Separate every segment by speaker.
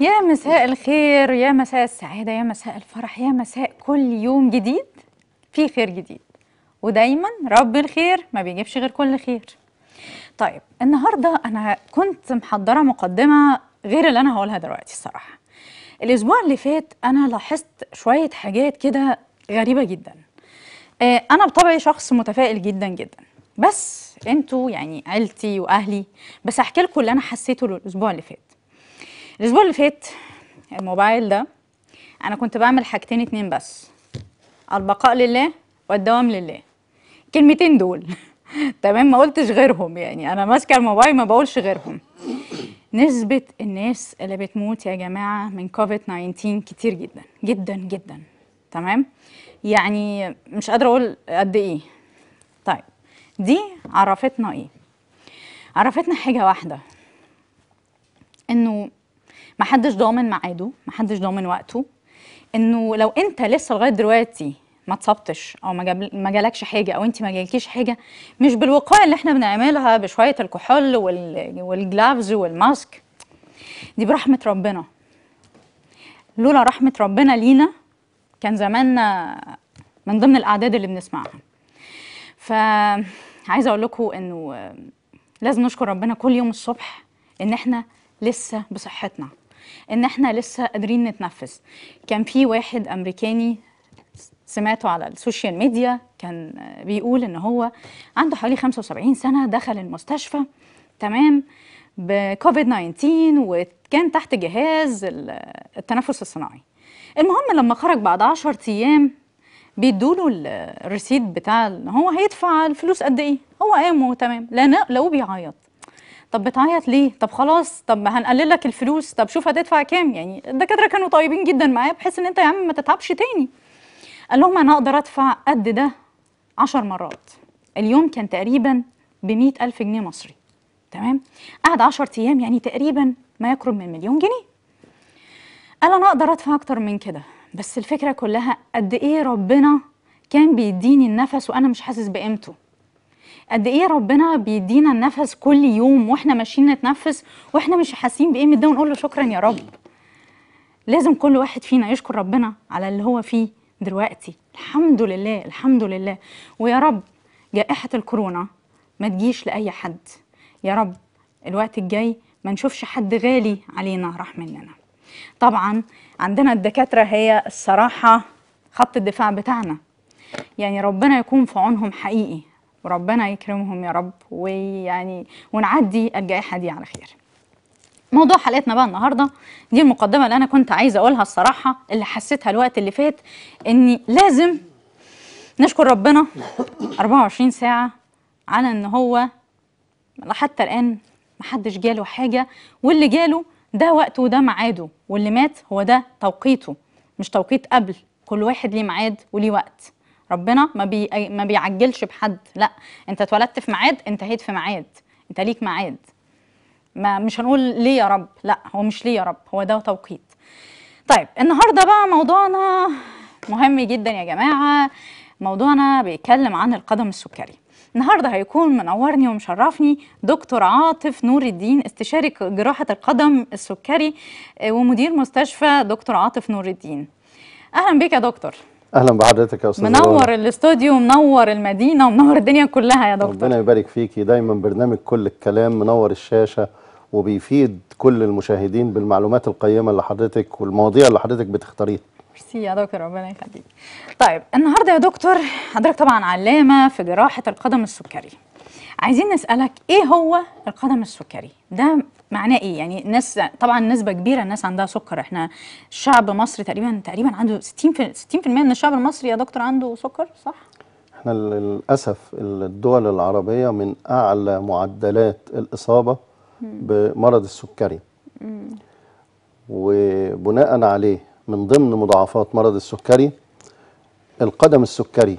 Speaker 1: يا مساء الخير يا مساء السعادة يا مساء الفرح يا مساء كل يوم جديد في خير جديد ودايما رب الخير ما بيجيبش غير كل خير طيب النهاردة أنا كنت محضرة مقدمة غير اللي أنا هقولها دلوقتي الصراحة الأسبوع اللي فات أنا لاحظت شوية حاجات كده غريبة جدا آه، أنا بطبعي شخص متفائل جدا جدا بس انتوا يعني عيلتي وأهلي بس أحكي لكم اللي أنا حسيته الأسبوع اللي فات الاسبوع اللي فات الموبايل ده انا كنت بعمل حاجتين اتنين بس البقاء لله والدوام لله كلمتين دول تمام ما قلتش غيرهم يعني انا ماسكه الموبايل ما بقولش غيرهم نسبة الناس اللي بتموت يا جماعة من كوفيد 19 كتير جدا جدا جدا تمام يعني مش قادرة أقول قد إيه طيب دي عرفتنا إيه عرفتنا حاجة واحدة انه محدش ضامن ميعاده محدش ضامن وقته انه لو انت لسه لغايه دلوقتي ما اتصبتش او ما جاب ما جالكش حاجه او انت ما جالكيش حاجه مش بالوقايه اللي احنا بنعملها بشويه الكحول وال... والجلافز والماسك دي برحمه ربنا لولا رحمه ربنا لينا كان زماننا من ضمن الاعداد اللي بنسمعها فعايزه اقول لكم انه لازم نشكر ربنا كل يوم الصبح ان احنا لسه بصحتنا ان احنا لسه قادرين نتنفس كان في واحد امريكاني سمعته على السوشيال ميديا كان بيقول ان هو عنده حوالي 75 سنه دخل المستشفى تمام بكوفيد 19 وكان تحت جهاز ال- التنفس الصناعي المهم لما خرج بعد 10 ايام بيدوله ال- الريسيت بتاع ان هو هيدفع الفلوس قد ايه هو قام وتمام لا لقوه بيعيط طب بتعيط ليه؟ طب خلاص طب ما هنقلل لك الفلوس طب شوف هتدفع كام يعني الدكاتره كانوا طيبين جدا معاه بحيث ان انت يا عم ما تتعبش تاني قال لهم انا اقدر ادفع قد ده عشر مرات اليوم كان تقريبا ب ألف جنيه مصري تمام قعد 10 ايام يعني تقريبا ما يقرب من مليون جنيه قال انا اقدر ادفع اكتر من كده بس الفكره كلها قد ايه ربنا كان بيديني النفس وانا مش حاسس بقيمته قد ايه ربنا بيدينا النفس كل يوم واحنا ماشيين نتنفس واحنا مش حاسين بقيمه ده ونقول له شكرا يا رب لازم كل واحد فينا يشكر ربنا على اللي هو فيه دلوقتي الحمد لله الحمد لله ويا رب جائحة الكورونا ما تجيش لأي حد يا رب الوقت الجاي ما نشوفش حد غالي علينا راح مننا طبعا عندنا الدكاترة هي الصراحة خط الدفاع بتاعنا يعني ربنا يكون في عونهم حقيقي وربنا يكرمهم يا رب ويعني ونعدي الجائحة دي على خير موضوع حلقتنا بقى النهارده دي المقدمه اللي انا كنت عايزه اقولها الصراحه اللي حسيتها الوقت اللي فات اني لازم نشكر ربنا 24 ساعه على ان هو حتى الان محدش جاله حاجه واللي جاله ده وقته وده ميعاده واللي مات هو ده توقيته مش توقيت قبل كل واحد ليه ميعاد وليه وقت ربنا ما بي ما بيعجلش بحد لا انت اتولدت في ميعاد انتهيت في ميعاد انت ليك ميعاد ما مش هنقول ليه يا رب لا هو مش ليه يا رب هو ده توقيت طيب النهارده بقى موضوعنا مهم جدا يا جماعه موضوعنا بيتكلم عن القدم السكري النهارده هيكون منورني ومشرفني دكتور عاطف نور الدين استشاري جراحه القدم السكري آه، ومدير مستشفى دكتور عاطف نور الدين اهلا بك يا دكتور
Speaker 2: اهلا بحضرتك يا استاذ
Speaker 1: منور
Speaker 2: روان.
Speaker 1: الاستوديو منور المدينه ومنور الدنيا كلها يا دكتور
Speaker 2: ربنا يبارك فيكي دايما برنامج كل الكلام منور الشاشه وبيفيد كل المشاهدين بالمعلومات القيمه اللي حضرتك والمواضيع اللي حضرتك بتختاريها
Speaker 1: ميرسي يا دكتور ربنا يخليك. طيب النهارده يا دكتور حضرتك طبعا علامه في جراحه القدم السكري. عايزين نسالك ايه هو القدم السكري؟ ده معناه ايه؟ يعني الناس طبعا نسبه كبيره الناس عندها سكر احنا الشعب المصري تقريبا تقريبا عنده 60 في 60% من الشعب المصري يا دكتور عنده سكر صح؟
Speaker 2: احنا للاسف الدول العربيه من اعلى معدلات الاصابه بمرض السكري وبناء عليه من ضمن مضاعفات مرض السكري القدم السكري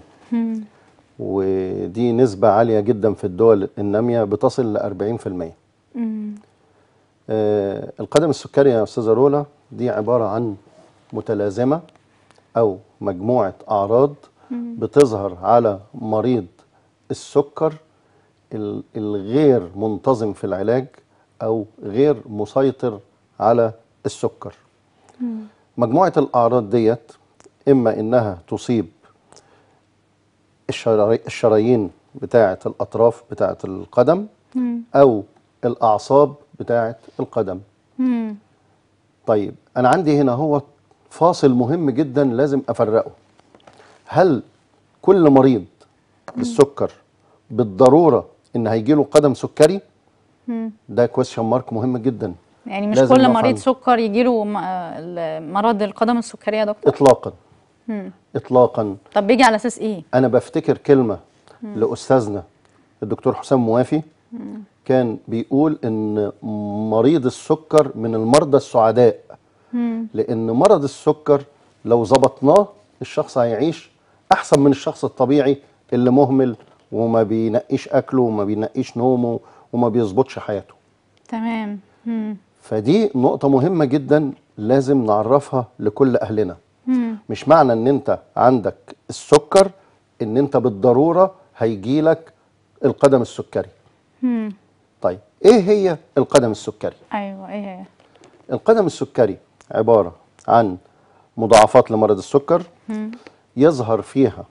Speaker 2: ودي نسبة عالية جدا في الدول النامية بتصل ل 40% آه القدم السكري يا أستاذة رولا دي عبارة عن متلازمة أو مجموعة أعراض بتظهر على مريض السكر الغير منتظم في العلاج أو غير مسيطر على السكر مجموعة الأعراض ديت إما إنها تصيب الشراي- الشرايين بتاعة الأطراف بتاعة القدم أو الأعصاب بتاعة القدم
Speaker 1: مم.
Speaker 2: طيب أنا عندي هنا هو فاصل مهم جدا لازم أفرقه هل كل مريض بالسكر بالضرورة إن هيجيله قدم سكري ده كويشن مارك مهم جدا
Speaker 1: يعني مش
Speaker 2: لازم
Speaker 1: كل
Speaker 2: نفهم.
Speaker 1: مريض سكر يجيله م- آه، مرض القدم السكريه يا دكتور
Speaker 2: إطلاقا إطلاقا
Speaker 1: طب بيجي على اساس ايه
Speaker 2: انا بفتكر كلمه لاستاذنا الدكتور حسام موافي كان بيقول ان مريض السكر من المرضى السعداء لان مرض السكر لو ظبطناه الشخص هيعيش احسن من الشخص الطبيعي اللي مهمل وما بينقيش اكله وما بينقيش نومه وما بيظبطش حياته
Speaker 1: تمام مم.
Speaker 2: فدي نقطة مهمة جدا لازم نعرفها لكل أهلنا مش معنى ان انت عندك السكر ان انت بالضرورة هيجيلك القدم السكري
Speaker 1: مم.
Speaker 2: طيب ايه هي القدم السكري
Speaker 1: ايوه ايه هي
Speaker 2: القدم السكري عبارة عن مضاعفات لمرض السكر يظهر فيها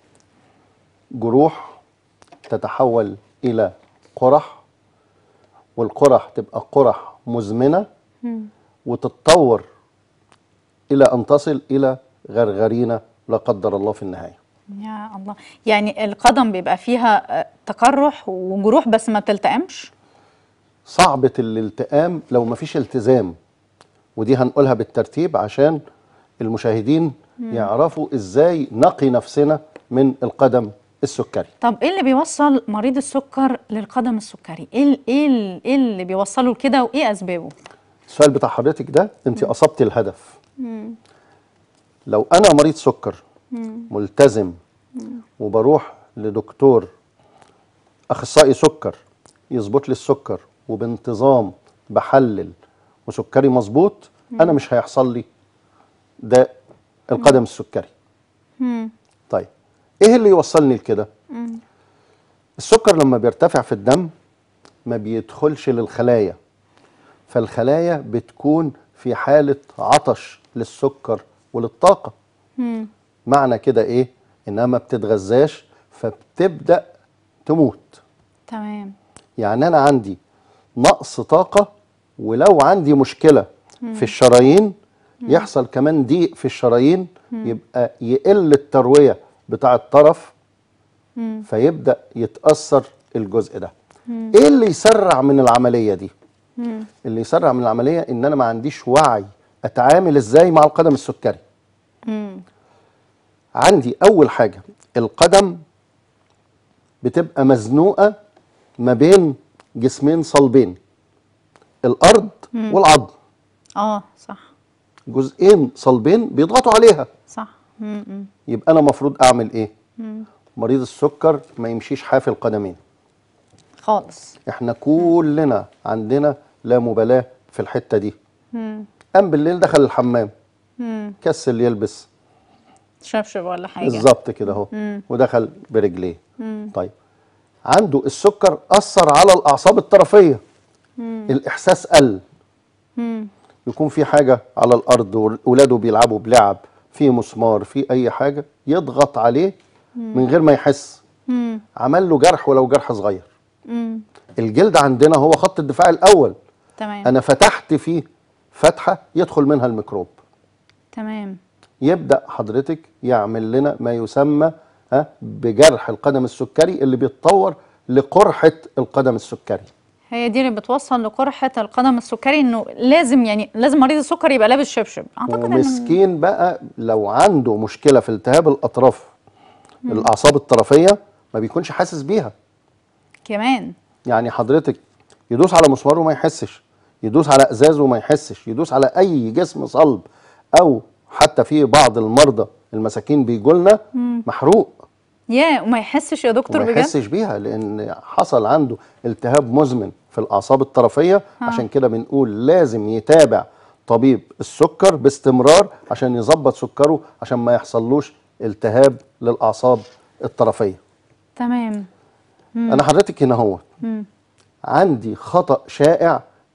Speaker 2: جروح تتحول إلى قرح والقرح تبقى قرح مزمنة وتتطور إلى أن تصل إلى غرغرينة لا قدر الله في النهاية
Speaker 1: يا الله يعني القدم بيبقى فيها آه، تقرح وجروح بس ما بتلتئمش
Speaker 2: صعبة الالتئام لو مفيش التزام ودي هنقولها بالترتيب عشان المشاهدين يعرفوا ازاي نقي نفسنا من القدم السكري
Speaker 1: طب ايه اللي بيوصل مريض السكر للقدم السكري ايه ال- ايه ال- ايه اللي بيوصله لكده وايه اسبابه
Speaker 2: السؤال بتاع حضرتك ده انت اصبتي الهدف لو انا مريض سكر ملتزم وبروح لدكتور اخصائي سكر يظبط لي السكر وبانتظام بحلل وسكري مظبوط انا مش هيحصل لي ده القدم السكري طيب ايه اللي يوصلني لكده السكر لما بيرتفع في الدم ما بيدخلش للخلايا فالخلايا بتكون في حالة عطش للسكر وللطاقة معنى كده ايه انها ما بتتغذاش فبتبدأ تموت
Speaker 1: تمام
Speaker 2: يعني انا عندي نقص طاقة ولو عندي مشكلة في الشرايين يحصل كمان ضيق في الشرايين يبقى يقل التروية بتاع الطرف فيبدأ يتأثر الجزء ده ايه اللي يسرع من العملية دي اللي يسرع من العملية ان انا ما عنديش وعي اتعامل ازاي مع القدم السكري عندي اول حاجة القدم بتبقى مزنوقة ما بين جسمين صلبين الارض والعظم
Speaker 1: اه صح
Speaker 2: جزئين صلبين بيضغطوا عليها
Speaker 1: صح مم. مم.
Speaker 2: يبقى انا المفروض اعمل ايه مريض السكر ما يمشيش حافي القدمين
Speaker 1: خالص
Speaker 2: احنا كلنا عندنا لا مبالاة في الحتة دي قام بالليل دخل الحمام كسل يلبس
Speaker 1: شبشب ولا حاجه
Speaker 2: بالظبط كده اهو ودخل برجليه طيب عنده السكر اثر على الاعصاب الطرفيه الاحساس قل يكون في حاجه على الارض ولاده بيلعبوا بلعب في مسمار في اي حاجه يضغط عليه من غير ما يحس عمل له جرح ولو جرح صغير الجلد عندنا هو خط الدفاع الاول
Speaker 1: تمام
Speaker 2: انا فتحت فيه فتحه يدخل منها الميكروب
Speaker 1: تمام
Speaker 2: يبدا حضرتك يعمل لنا ما يسمى ها بجرح القدم السكري اللي بيتطور لقرحه القدم السكري
Speaker 1: هي دي اللي بتوصل لقرحه القدم السكري انه لازم يعني لازم مريض السكر يبقى لابس شبشب اعتقد ان
Speaker 2: ومسكين بقى لو عنده مشكله في التهاب الاطراف الاعصاب الطرفيه ما بيكونش حاسس بيها
Speaker 1: كمان
Speaker 2: يعني حضرتك يدوس على مسمار وما يحسش يدوس على ازاز وما يحسش يدوس على اي جسم صلب او حتى في بعض المرضى المساكين بيجولنا محروق
Speaker 1: يا وما يحسش يا دكتور
Speaker 2: وما
Speaker 1: بجد
Speaker 2: يحسش بيها لان حصل عنده التهاب مزمن في الاعصاب الطرفيه عشان كده بنقول لازم يتابع طبيب السكر باستمرار عشان يظبط سكره عشان ما يحصلوش التهاب للاعصاب الطرفيه
Speaker 1: تمام
Speaker 2: انا حضرتك هنا هو عندي خطا شائع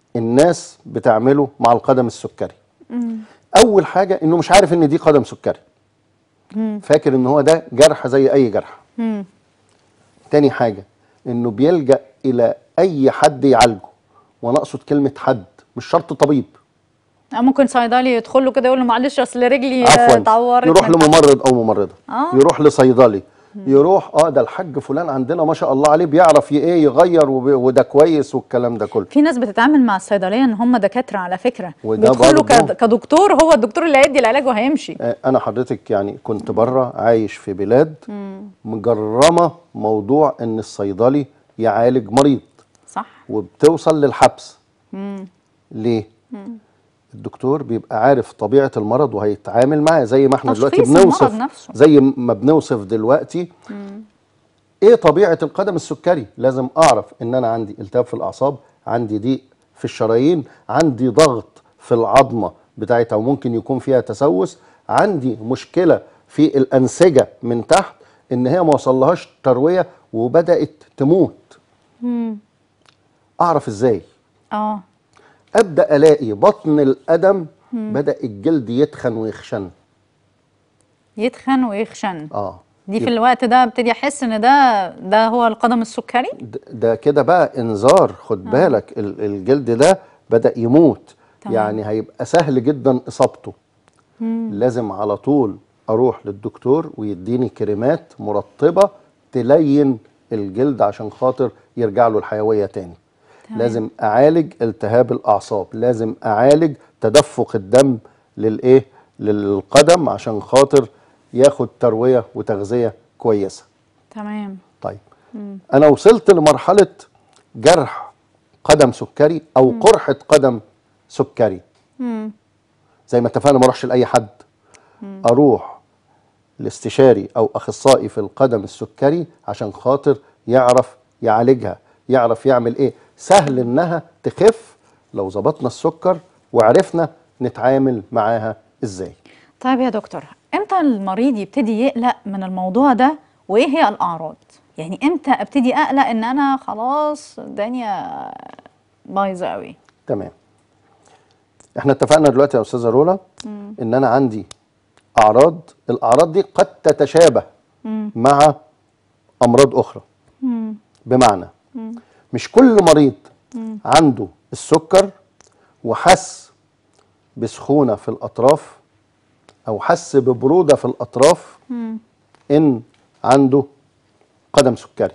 Speaker 2: الناس بتعمله مع القدم السكري اول حاجه انه مش عارف ان دي قدم سكري فاكر ان هو ده جرح زي اي جرح تاني حاجه انه بيلجا الى اي حد يعالجه وانا اقصد كلمه حد مش شرط طبيب
Speaker 1: آه، ممكن صيدلي يدخل له كده يقول له معلش اصل رجلي آه،
Speaker 2: عفوا
Speaker 1: اتعورت
Speaker 2: يروح
Speaker 1: من-
Speaker 2: لممرض او ممرضه
Speaker 1: آه.
Speaker 2: يروح لصيدلي يروح اه ده الحاج فلان عندنا ما شاء الله عليه بيعرف ي- ايه يغير وب- وده كويس والكلام ده كله
Speaker 1: في ناس بتتعامل مع الصيدليه ان هم دكاتره على فكره
Speaker 2: وده
Speaker 1: بيدخلوا
Speaker 2: برضه-
Speaker 1: كد- كدكتور هو الدكتور اللي هيدي العلاج وهيمشي
Speaker 2: آه، انا حضرتك يعني كنت بره عايش في بلاد مجرمه موضوع ان الصيدلي يعالج مريض
Speaker 1: صح
Speaker 2: وبتوصل للحبس ليه الدكتور بيبقى عارف طبيعه المرض وهيتعامل معاه زي ما احنا دلوقتي
Speaker 1: تشخيص المرض
Speaker 2: بنوصف
Speaker 1: نفسه.
Speaker 2: زي ما بنوصف دلوقتي ايه طبيعه القدم السكري لازم اعرف ان انا عندي التهاب في الاعصاب عندي ضيق في الشرايين عندي ضغط في العظمه بتاعتها وممكن يكون فيها تسوس عندي مشكله في الانسجه من تحت ان هي ما وصلهاش ترويه وبدات تموت اعرف ازاي
Speaker 1: اه
Speaker 2: ابدا الاقي بطن القدم بدا الجلد يتخن ويخشن
Speaker 1: يتخن ويخشن
Speaker 2: اه
Speaker 1: دي في الوقت ده ابتدي احس ان ده ده هو القدم السكري
Speaker 2: د- ده كده بقى انذار خد بالك ال- الجلد ده بدا يموت
Speaker 1: تمام.
Speaker 2: يعني هيبقى سهل جدا اصابته لازم على طول اروح للدكتور ويديني كريمات مرطبه تلين الجلد عشان خاطر يرجع له الحيويه تاني
Speaker 1: تمام.
Speaker 2: لازم اعالج التهاب الاعصاب لازم اعالج تدفق الدم للايه للقدم عشان خاطر ياخد ترويه وتغذيه كويسه
Speaker 1: تمام
Speaker 2: طيب انا وصلت لمرحله جرح قدم سكري او قرحه قدم سكري زي ما اتفقنا ما اروحش لاي حد اروح لاستشاري او اخصائي في القدم السكري عشان خاطر يعرف يعالجها يعرف يعمل ايه سهل انها تخف لو ظبطنا السكر وعرفنا نتعامل معاها ازاي
Speaker 1: طيب يا دكتور امتى المريض يبتدي يقلق من الموضوع ده وايه هي الاعراض يعني امتى ابتدي اقلق ان انا خلاص الدنيا بايظه قوي
Speaker 2: تمام احنا اتفقنا دلوقتي يا استاذه رولا ان انا عندي اعراض الاعراض دي قد تتشابه مع امراض اخرى بمعنى مش كل مريض عنده السكر وحس بسخونه في الاطراف او حس ببروده في الاطراف ان عنده قدم سكري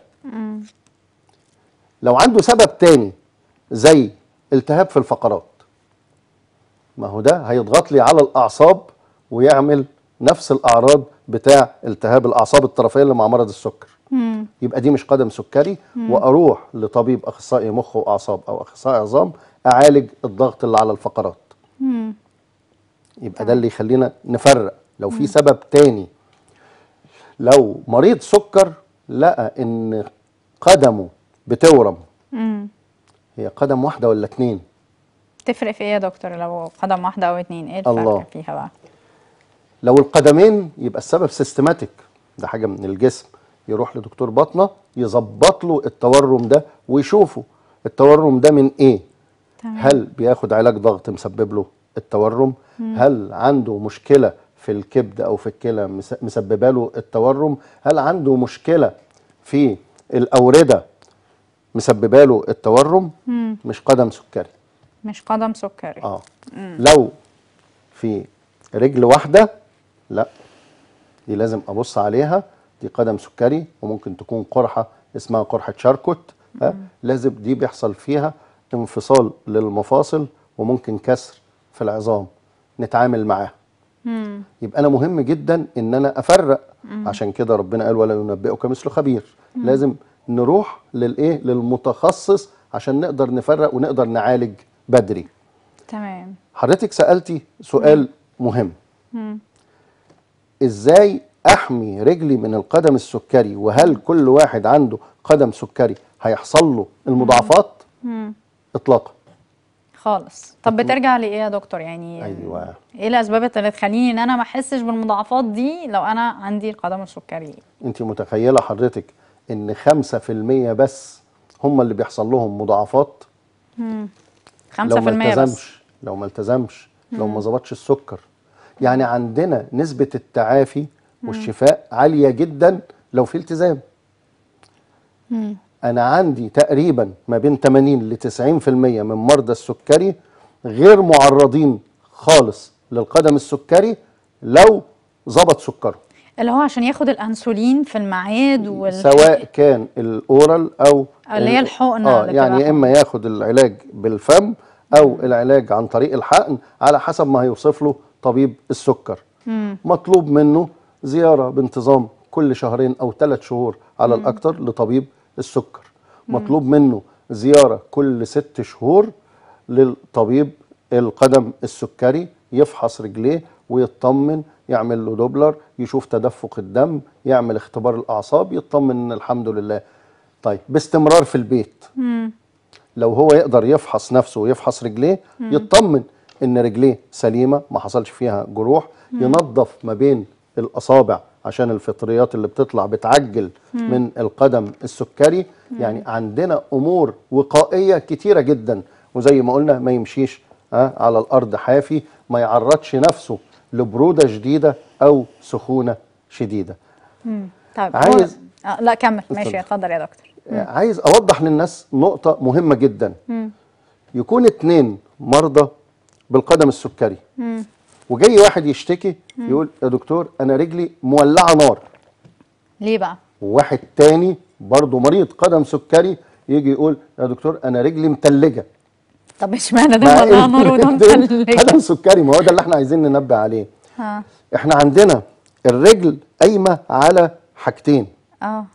Speaker 2: لو عنده سبب تاني زي التهاب في الفقرات ما هو ده هيضغط لي على الاعصاب ويعمل نفس الاعراض بتاع التهاب الاعصاب الطرفيه اللي مع مرض السكر يبقى دي مش قدم سكري واروح لطبيب اخصائي مخ واعصاب او اخصائي عظام اعالج الضغط اللي على الفقرات يبقى ده اللي يخلينا نفرق لو في سبب تاني لو مريض سكر لقى ان قدمه بتورم هي قدم واحده ولا اتنين
Speaker 1: تفرق في ايه يا دكتور لو قدم واحده او اتنين ايه الفرق
Speaker 2: الله.
Speaker 1: فيها بقى
Speaker 2: لو القدمين يبقى السبب سيستماتيك ده حاجه من الجسم يروح لدكتور باطنه يظبط له التورم ده ويشوفه التورم ده من ايه
Speaker 1: تمام.
Speaker 2: هل بياخد علاج ضغط مسبب له التورم هل عنده مشكله في الكبد او في الكلى مس- مسببه له التورم هل عنده مشكله في الاورده مسببه له التورم مش قدم سكري
Speaker 1: مش قدم سكري
Speaker 2: اه لو في رجل واحده لا دي لازم ابص عليها دي قدم سكري وممكن تكون قرحه اسمها قرحه شاركوت ها لازم دي بيحصل فيها انفصال للمفاصل وممكن كسر في العظام نتعامل معاها يبقى انا مهم جدا ان انا افرق عشان كده ربنا قال ولا ينبئك مثل خبير لازم نروح للايه للمتخصص عشان نقدر نفرق ونقدر نعالج بدري
Speaker 1: تمام
Speaker 2: حضرتك سألتي سؤال مهم ازاي احمي رجلي من القدم السكري وهل كل واحد عنده قدم سكري هيحصل له المضاعفات اطلاقا
Speaker 1: خالص طب بترجع لايه يا دكتور يعني
Speaker 2: ايوه
Speaker 1: ايه الاسباب اللي تخليني ان انا ما احسش بالمضاعفات دي لو انا عندي القدم السكري
Speaker 2: انت متخيله حضرتك ان 5% بس هم اللي بيحصل لهم مضاعفات لو ما
Speaker 1: 5% بس.
Speaker 2: التزمش لو ما التزمش لو ما ظبطش السكر يعني عندنا نسبة التعافي والشفاء عالية جدا لو في التزام أنا عندي تقريبا ما بين 80 ل 90% من مرضى السكري غير معرضين خالص للقدم السكري لو ظبط سكره
Speaker 1: اللي هو عشان ياخد الانسولين في الميعاد وال...
Speaker 2: سواء كان الاورال او
Speaker 1: اللي هي
Speaker 2: ال-
Speaker 1: الحقنة
Speaker 2: اه
Speaker 1: اللي
Speaker 2: يعني
Speaker 1: بتبقى
Speaker 2: يا اما ياخد العلاج بالفم او العلاج عن طريق الحقن على حسب ما هيوصف له طبيب السكر مطلوب منه زياره بانتظام كل شهرين او ثلاث شهور على الاكثر لطبيب السكر مطلوب منه زياره كل ست شهور للطبيب القدم السكري يفحص رجليه ويطمن يعمل له دوبلر يشوف تدفق الدم يعمل اختبار الاعصاب يطمن ان الحمد لله طيب باستمرار في البيت لو هو يقدر يفحص نفسه ويفحص رجليه يطمن ان رجليه سليمه ما حصلش فيها جروح ينظف ما بين الاصابع عشان الفطريات اللي بتطلع بتعجل من القدم السكري يعني عندنا امور وقائيه كتيره جدا وزي ما قلنا ما يمشيش ها على الارض حافي ما يعرضش نفسه لبروده شديده او سخونه شديده
Speaker 1: طيب
Speaker 2: عايز-
Speaker 1: هو... آه لا كمل ماشي
Speaker 2: اتفضل.
Speaker 1: اتفضل يا دكتور
Speaker 2: عايز اوضح للناس نقطه مهمه جدا يكون اتنين مرضى بالقدم السكري وجاي واحد يشتكي يقول يا دكتور انا رجلي مولعه نار
Speaker 1: ليه بقى
Speaker 2: وواحد تاني برضه مريض قدم سكري يجي يقول يا دكتور انا رجلي متلجه
Speaker 1: طب اشمعنى ده
Speaker 2: مع
Speaker 1: مولع
Speaker 2: إن
Speaker 1: نار وده
Speaker 2: الاتنين
Speaker 1: متلج
Speaker 2: قدم سكري ما هو ده اللي احنا عايزين ننبه عليه
Speaker 1: ها
Speaker 2: احنا عندنا الرجل قايمه على حاجتين
Speaker 1: اه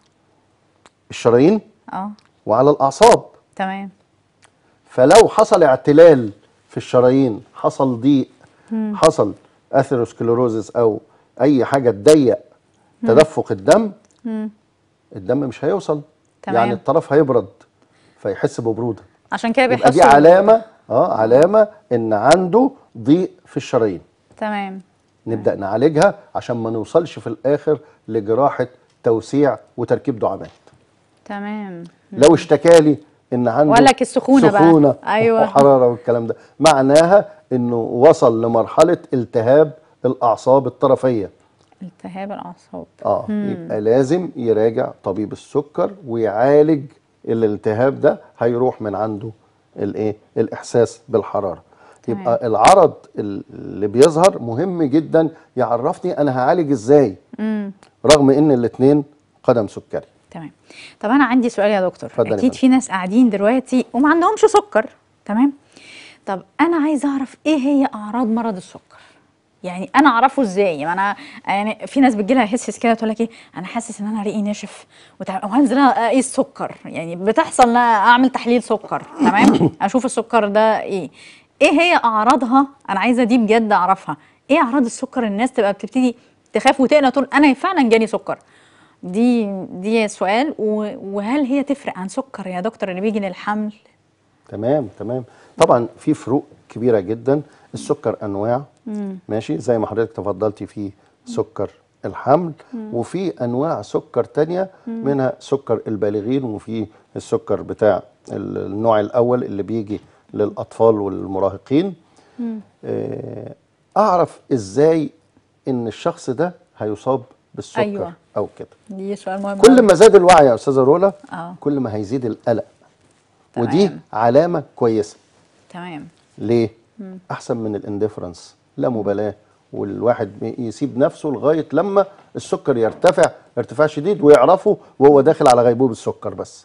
Speaker 2: الشرايين
Speaker 1: اه
Speaker 2: وعلى الاعصاب
Speaker 1: تمام
Speaker 2: فلو حصل اعتلال في الشرايين حصل ضيق حصل اثيروسكليروزس او اي حاجه تضيق تدفق الدم الدم مش هيوصل
Speaker 1: تمام.
Speaker 2: يعني الطرف هيبرد فيحس ببروده
Speaker 1: عشان كده
Speaker 2: يبقى
Speaker 1: بيحسوا
Speaker 2: دي علامه اه علامه ان عنده ضيق في الشرايين
Speaker 1: تمام
Speaker 2: نبدا نعالجها عشان ما نوصلش في الاخر لجراحه توسيع وتركيب دعامات
Speaker 1: تمام
Speaker 2: لو اشتكى لي ان عنده
Speaker 1: وقال لك السخونة بقى.
Speaker 2: سخونه
Speaker 1: أيوة.
Speaker 2: وحراره والكلام ده معناها انه وصل لمرحله التهاب الاعصاب الطرفيه
Speaker 1: التهاب الاعصاب
Speaker 2: اه يبقى لازم يراجع طبيب السكر ويعالج الالتهاب ده هيروح من عنده الايه الاحساس بالحراره
Speaker 1: تمام.
Speaker 2: يبقى العرض اللي بيظهر مهم جدا يعرفني انا هعالج ازاي رغم ان الاثنين قدم سكري
Speaker 1: تمام طب انا عندي سؤال يا دكتور
Speaker 2: اتفضل يا
Speaker 1: اكيد
Speaker 2: فندم.
Speaker 1: في ناس قاعدين دلوقتي وما عندهمش سكر تمام طب انا عايزه اعرف ايه هي اعراض مرض السكر يعني انا اعرفه ازاي ما انا يعني في ناس بتجي لها حس كده تقول لك ايه انا حاسس ان انا ريقي ناشف وتع- وهنزل اقيس سكر يعني بتحصل ان أنا اعمل تحليل سكر تمام اشوف السكر ده ايه ايه هي اعراضها انا عايزه دي بجد اعرفها ايه اعراض السكر الناس تبقى بتبتدي تخاف وتقلق تقول انا فعلا جالي سكر دي دي سؤال و- وهل هي تفرق عن سكر يا دكتور اللي بيجي للحمل
Speaker 2: تمام تمام طبعا في فروق كبيره جدا السكر انواع ماشي زي ما حضرتك تفضلتي في سكر الحمل وفي انواع سكر تانية منها سكر البالغين وفي السكر بتاع ال- النوع الاول اللي بيجي للاطفال والمراهقين آه، اعرف ازاي ان الشخص ده هيصاب بالسكر
Speaker 1: أيوة.
Speaker 2: او كده
Speaker 1: دي سؤال مهم
Speaker 2: كل
Speaker 1: أوي.
Speaker 2: ما زاد الوعي يا استاذه رولا
Speaker 1: اه
Speaker 2: كل ما هيزيد القلق ودي
Speaker 1: تمام.
Speaker 2: علامه كويسه
Speaker 1: تمام
Speaker 2: ليه احسن من الانديفرنس لا مبالاه والواحد يسيب نفسه لغايه لما السكر يرتفع ارتفاع شديد ويعرفه وهو داخل على غيبوبه السكر بس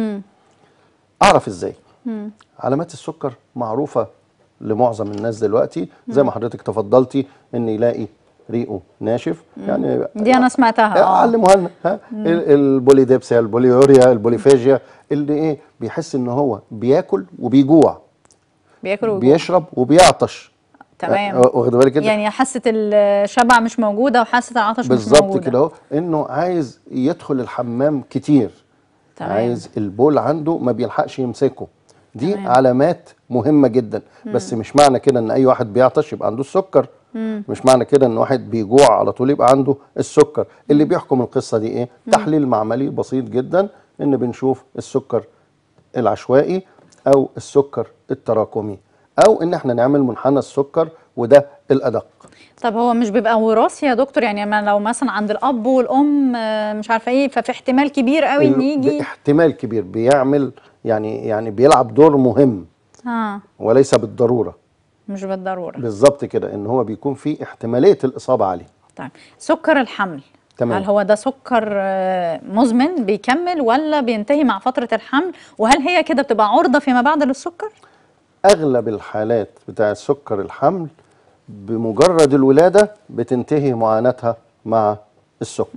Speaker 2: اعرف ازاي علامات السكر معروفه لمعظم الناس دلوقتي زي ما حضرتك تفضلتي ان يلاقي ريقه ناشف يعني
Speaker 1: دي انا سمعتها اه
Speaker 2: علموها لنا ها ال- البوليديبسيا البوليوريا البوليفاجيا اللي ايه بيحس ان هو بياكل وبيجوع
Speaker 1: بياكل ويجوع.
Speaker 2: بيشرب وبيعطش
Speaker 1: تمام
Speaker 2: أه، واخد بالك كده
Speaker 1: يعني حاسه الشبع مش موجوده وحاسه العطش مش
Speaker 2: بالظبط
Speaker 1: موجوده
Speaker 2: كده اهو انه عايز يدخل الحمام كتير
Speaker 1: تمام.
Speaker 2: عايز البول عنده ما بيلحقش يمسكه دي
Speaker 1: تمام.
Speaker 2: علامات مهمه جدا بس مش معنى كده ان اي واحد بيعطش يبقى عنده السكر مش معنى كده ان واحد بيجوع على طول يبقى عنده السكر اللي بيحكم القصه دي ايه تحليل معملي بسيط جدا ان بنشوف السكر العشوائي او السكر التراكمي او ان احنا نعمل منحنى السكر وده الادق
Speaker 1: طب هو مش بيبقى وراثي يا دكتور يعني ما لو مثلا عند الاب والام آه، مش عارفه ايه ففي احتمال كبير قوي ان
Speaker 2: ال-
Speaker 1: يجي
Speaker 2: باحتمال كبير بيعمل يعني يعني بيلعب دور مهم
Speaker 1: اه
Speaker 2: وليس بالضروره
Speaker 1: مش بالضروره
Speaker 2: بالظبط كده ان هو بيكون في احتماليه الاصابه عليه
Speaker 1: طيب سكر الحمل
Speaker 2: تمام.
Speaker 1: هل هو ده سكر آه، مزمن بيكمل ولا بينتهي مع فتره الحمل وهل هي كده بتبقى عرضه فيما بعد للسكر
Speaker 2: اغلب الحالات بتاع سكر الحمل بمجرد الولاده بتنتهي معاناتها مع السكر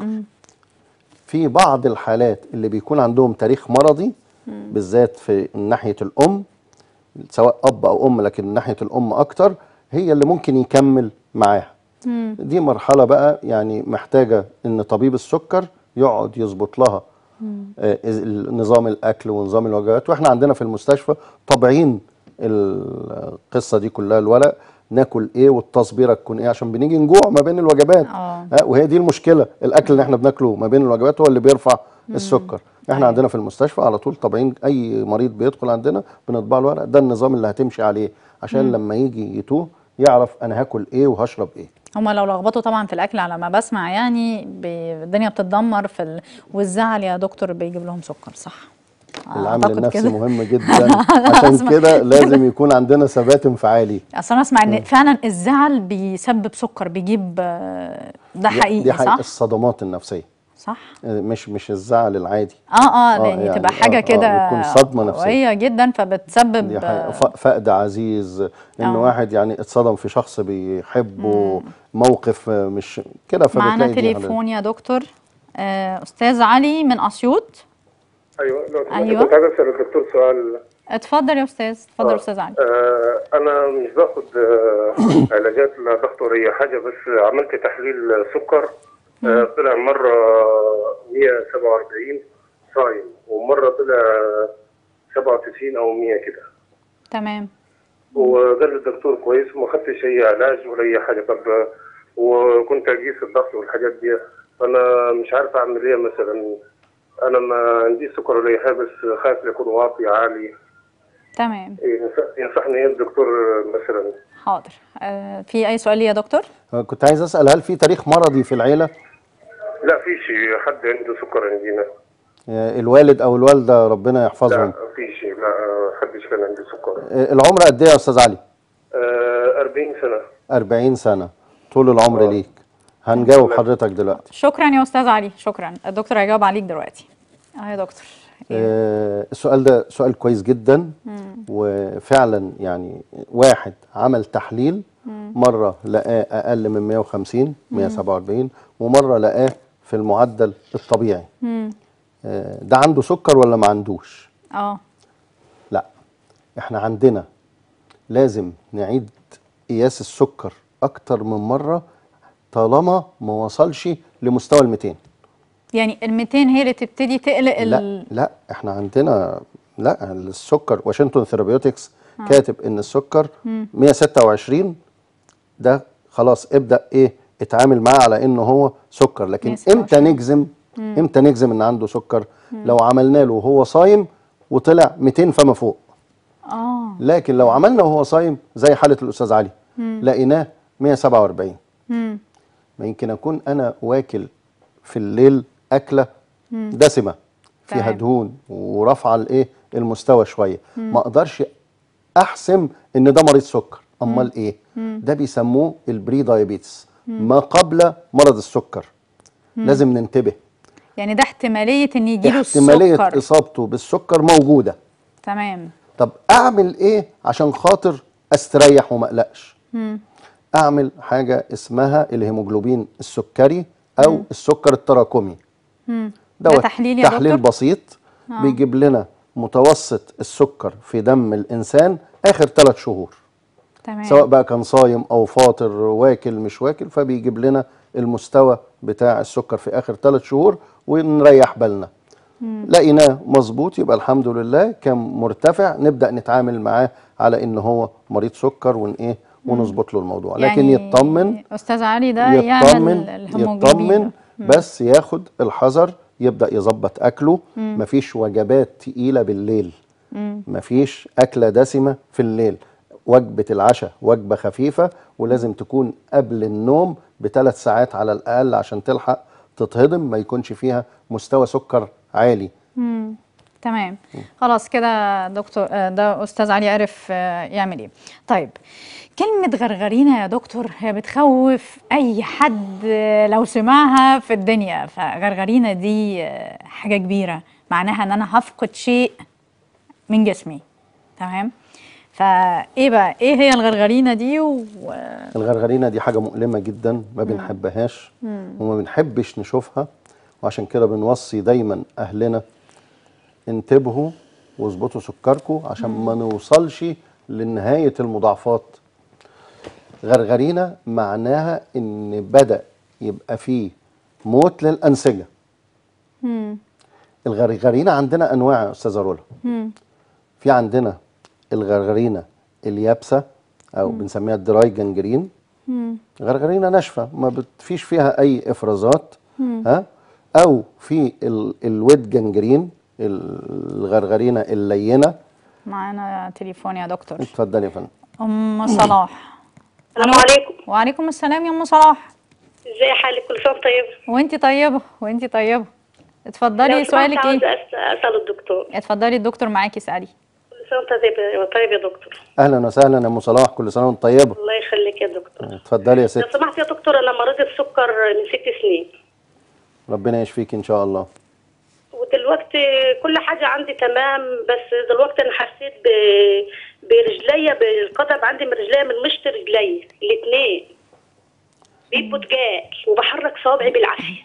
Speaker 2: في بعض الحالات اللي بيكون عندهم تاريخ مرضي بالذات في ناحيه الام سواء اب او ام لكن ناحيه الام اكتر هي اللي ممكن يكمل معاها دي مرحله بقى يعني محتاجه ان طبيب السكر يقعد يظبط لها آه، إز- نظام الاكل ونظام الوجبات واحنا عندنا في المستشفى طابعين القصه دي كلها الورق ناكل ايه والتصبيره تكون ايه عشان بنيجي نجوع ما بين الوجبات
Speaker 1: آه.
Speaker 2: آه، وهي دي المشكله الاكل اللي احنا بناكله ما بين الوجبات هو اللي بيرفع السكر احنا
Speaker 1: أيوة.
Speaker 2: عندنا في المستشفى على طول طابعين اي مريض بيدخل عندنا بنطبع له ورق ده النظام اللي هتمشي عليه عشان لما يجي يتوه يعرف انا هاكل ايه وهشرب ايه
Speaker 1: هما لو لخبطوا طبعا في الاكل على ما بسمع يعني بي- الدنيا بتتدمر في ال... والزعل يا دكتور بيجيب لهم سكر صح
Speaker 2: العامل
Speaker 1: أعتقد
Speaker 2: النفسي
Speaker 1: كده.
Speaker 2: مهم جدا عشان كده لازم يكون عندنا ثبات انفعالي
Speaker 1: اصل انا اسمع ان فعلا الزعل بيسبب سكر بيجيب آه، ده
Speaker 2: دي-
Speaker 1: حقيقي
Speaker 2: دي حقيقة
Speaker 1: صح
Speaker 2: الصدمات النفسيه
Speaker 1: صح
Speaker 2: مش مش الزعل العادي
Speaker 1: اه اه
Speaker 2: آه،
Speaker 1: يعني,
Speaker 2: يعني
Speaker 1: تبقى حاجه
Speaker 2: آه، آه،
Speaker 1: كده
Speaker 2: بتكون صدمة نفسية.
Speaker 1: قويه جدا فبتسبب
Speaker 2: دي حقيقة
Speaker 1: آه،
Speaker 2: ف- فقد عزيز ان
Speaker 1: آه.
Speaker 2: واحد يعني اتصدم في شخص بيحبه موقف آه، مش كده
Speaker 1: معانا
Speaker 2: فبتلاقي دي حاجة.
Speaker 1: تليفون يا دكتور آه، استاذ علي من اسيوط
Speaker 3: ايوه لو سمحت
Speaker 1: أيوة.
Speaker 3: كنت عايز اسال الدكتور سؤال
Speaker 1: اتفضل يا استاذ اتفضل
Speaker 3: آه.
Speaker 1: استاذ علي
Speaker 3: آه انا مش باخد آه علاجات لا ضغط ولا اي حاجه بس عملت تحليل سكر آه طلع مره 147 صايم ومره طلع 97 او 100 كده
Speaker 1: تمام
Speaker 3: وقال لي الدكتور كويس وما خدتش اي علاج ولا اي حاجه طب آه، وكنت اقيس الضغط والحاجات دي فانا مش عارف اعمل ايه مثلا انا ما عنديش سكر ولا اي حاجه بس خايف يكون واطي عالي
Speaker 1: تمام
Speaker 3: ينصح- ينصحني ايه الدكتور مثلا
Speaker 1: حاضر آه، في اي سؤال لي يا دكتور
Speaker 2: آه، كنت عايز اسال هل في تاريخ مرضي في العيله
Speaker 3: لا في شيء حد عنده سكر عندنا
Speaker 2: آه، الوالد او الوالده ربنا يحفظهم
Speaker 3: لا في شيء لا حدش كان عنده سكر
Speaker 2: آه، العمر قد ايه يا استاذ علي
Speaker 3: آه 40 سنه
Speaker 2: 40 سنه طول العمر
Speaker 3: آه.
Speaker 2: ليك هنجاوب حضرتك دلوقتي
Speaker 1: شكرا يا استاذ علي شكرا الدكتور هيجاوب عليك دلوقتي اه يا دكتور
Speaker 2: آه، السؤال ده سؤال كويس جدا وفعلا يعني واحد عمل تحليل مرة لقاه أقل من 150 147 ومرة لقاه في المعدل الطبيعي آه، ده عنده سكر ولا ما عندوش
Speaker 1: اه
Speaker 2: لا احنا عندنا لازم نعيد قياس السكر أكتر من مرة طالما ما وصلش لمستوى ال 200
Speaker 1: يعني ال 200 هي اللي تبتدي تقلق
Speaker 2: لا
Speaker 1: ال...
Speaker 2: لا احنا عندنا لا السكر واشنطن ثيرابيوتكس كاتب ان السكر 126 ده خلاص ابدا ايه اتعامل معاه على انه هو سكر لكن
Speaker 1: 127.
Speaker 2: امتى نجزم امتى نجزم ان عنده سكر لو عملنا له وهو صايم وطلع 200 فما فوق
Speaker 1: اه
Speaker 2: لكن لو عملنا وهو صايم زي حاله الاستاذ علي لقيناه 147
Speaker 1: مم.
Speaker 2: ما يمكن اكون انا واكل في الليل اكله دسمه فيها
Speaker 1: تمام.
Speaker 2: دهون ورافعه الايه المستوى شويه ما اقدرش احسم ان ده مريض سكر امال ايه ده بيسموه البري دايابيتس ما قبل مرض السكر لازم ننتبه
Speaker 1: يعني ده احتماليه ان يجيله
Speaker 2: احتماليه
Speaker 1: السكر
Speaker 2: اصابته بالسكر موجوده
Speaker 1: تمام
Speaker 2: طب اعمل ايه عشان خاطر استريح وما اقلقش اعمل حاجه اسمها الهيموجلوبين السكري او السكر التراكمي
Speaker 1: مم.
Speaker 2: دوت
Speaker 1: ده تحليل يا
Speaker 2: تحليل
Speaker 1: دكتور
Speaker 2: بسيط بيجيب لنا متوسط السكر في دم الانسان اخر ثلاث شهور
Speaker 1: تمام
Speaker 2: سواء بقى كان صايم او فاطر واكل مش واكل فبيجيب لنا المستوى بتاع السكر في اخر ثلاث شهور ونريح بالنا لقيناه مظبوط يبقى الحمد لله كان مرتفع نبدا نتعامل معاه على ان هو مريض سكر ون ايه ونظبط له الموضوع لكن
Speaker 1: يعني
Speaker 2: يطمن
Speaker 1: استاذ علي ده يعمل
Speaker 2: يطمن
Speaker 1: الهيموجلوبين
Speaker 2: يطمن بس ياخد الحذر يبدا يظبط اكله مفيش وجبات تقيله بالليل مفيش اكله دسمه في الليل وجبة العشاء وجبة خفيفة ولازم تكون قبل النوم بثلاث ساعات على الأقل عشان تلحق تتهضم ما يكونش فيها مستوى سكر عالي
Speaker 1: تمام خلاص كده دكتور آه، ده استاذ علي عرف آه، يعمل ايه طيب كلمة غرغرينة يا دكتور هي بتخوف اي حد آه، لو سمعها في الدنيا فغرغرينة دي آه، حاجة كبيرة معناها ان انا هفقد شيء من جسمي تمام فايه بقى ايه هي الغرغرينة دي و...
Speaker 2: الغرغرينة دي حاجة مؤلمة جدا ما بنحبهاش وما بنحبش نشوفها وعشان كده بنوصي دايما أهلنا انتبهوا واظبطوا سكركم عشان ما نوصلش لنهاية المضاعفات غرغرينة معناها ان بدأ يبقى فيه موت للأنسجة الغرغرينة عندنا أنواع يا أستاذة رولا في عندنا الغرغرينة اليابسة أو بنسميها الدراي جنجرين غرغرينة ناشفة ما بتفيش فيها أي إفرازات ها أو في ال- الويت جنجرين الغرغرينة اللينة
Speaker 1: معانا تليفون يا دكتور
Speaker 2: اتفضلي يا فندم
Speaker 1: ام صلاح
Speaker 4: السلام عليكم
Speaker 1: وعليكم السلام يا ام صلاح
Speaker 4: ازي حالك كل سنه وانت طيبه
Speaker 1: وانتي طيبة وانتي طيبة اتفضلي
Speaker 4: لو سمحت
Speaker 1: سؤالك
Speaker 4: عاوز
Speaker 1: ايه
Speaker 4: أس- اسال الدكتور
Speaker 1: اتفضلي الدكتور معاكي اسالي
Speaker 4: كل سنه وانت طيب طيب يا دكتور
Speaker 2: أهلا وسهلا يا أم صلاح كل سنة وأنت طيبة
Speaker 4: الله يخليك يا دكتور
Speaker 2: اتفضلي يا
Speaker 4: لو
Speaker 2: ست
Speaker 4: سمحت يا دكتور انا مريضه سكر من ست سنين
Speaker 2: ربنا يشفيك إن شاء الله
Speaker 4: ودلوقتي كل حاجه عندي تمام بس دلوقتي انا حسيت ب... برجليا بالقدم عندي من رجليا من مشط رجليا الاثنين بيبقوا تجال وبحرك صوابعي بالعافيه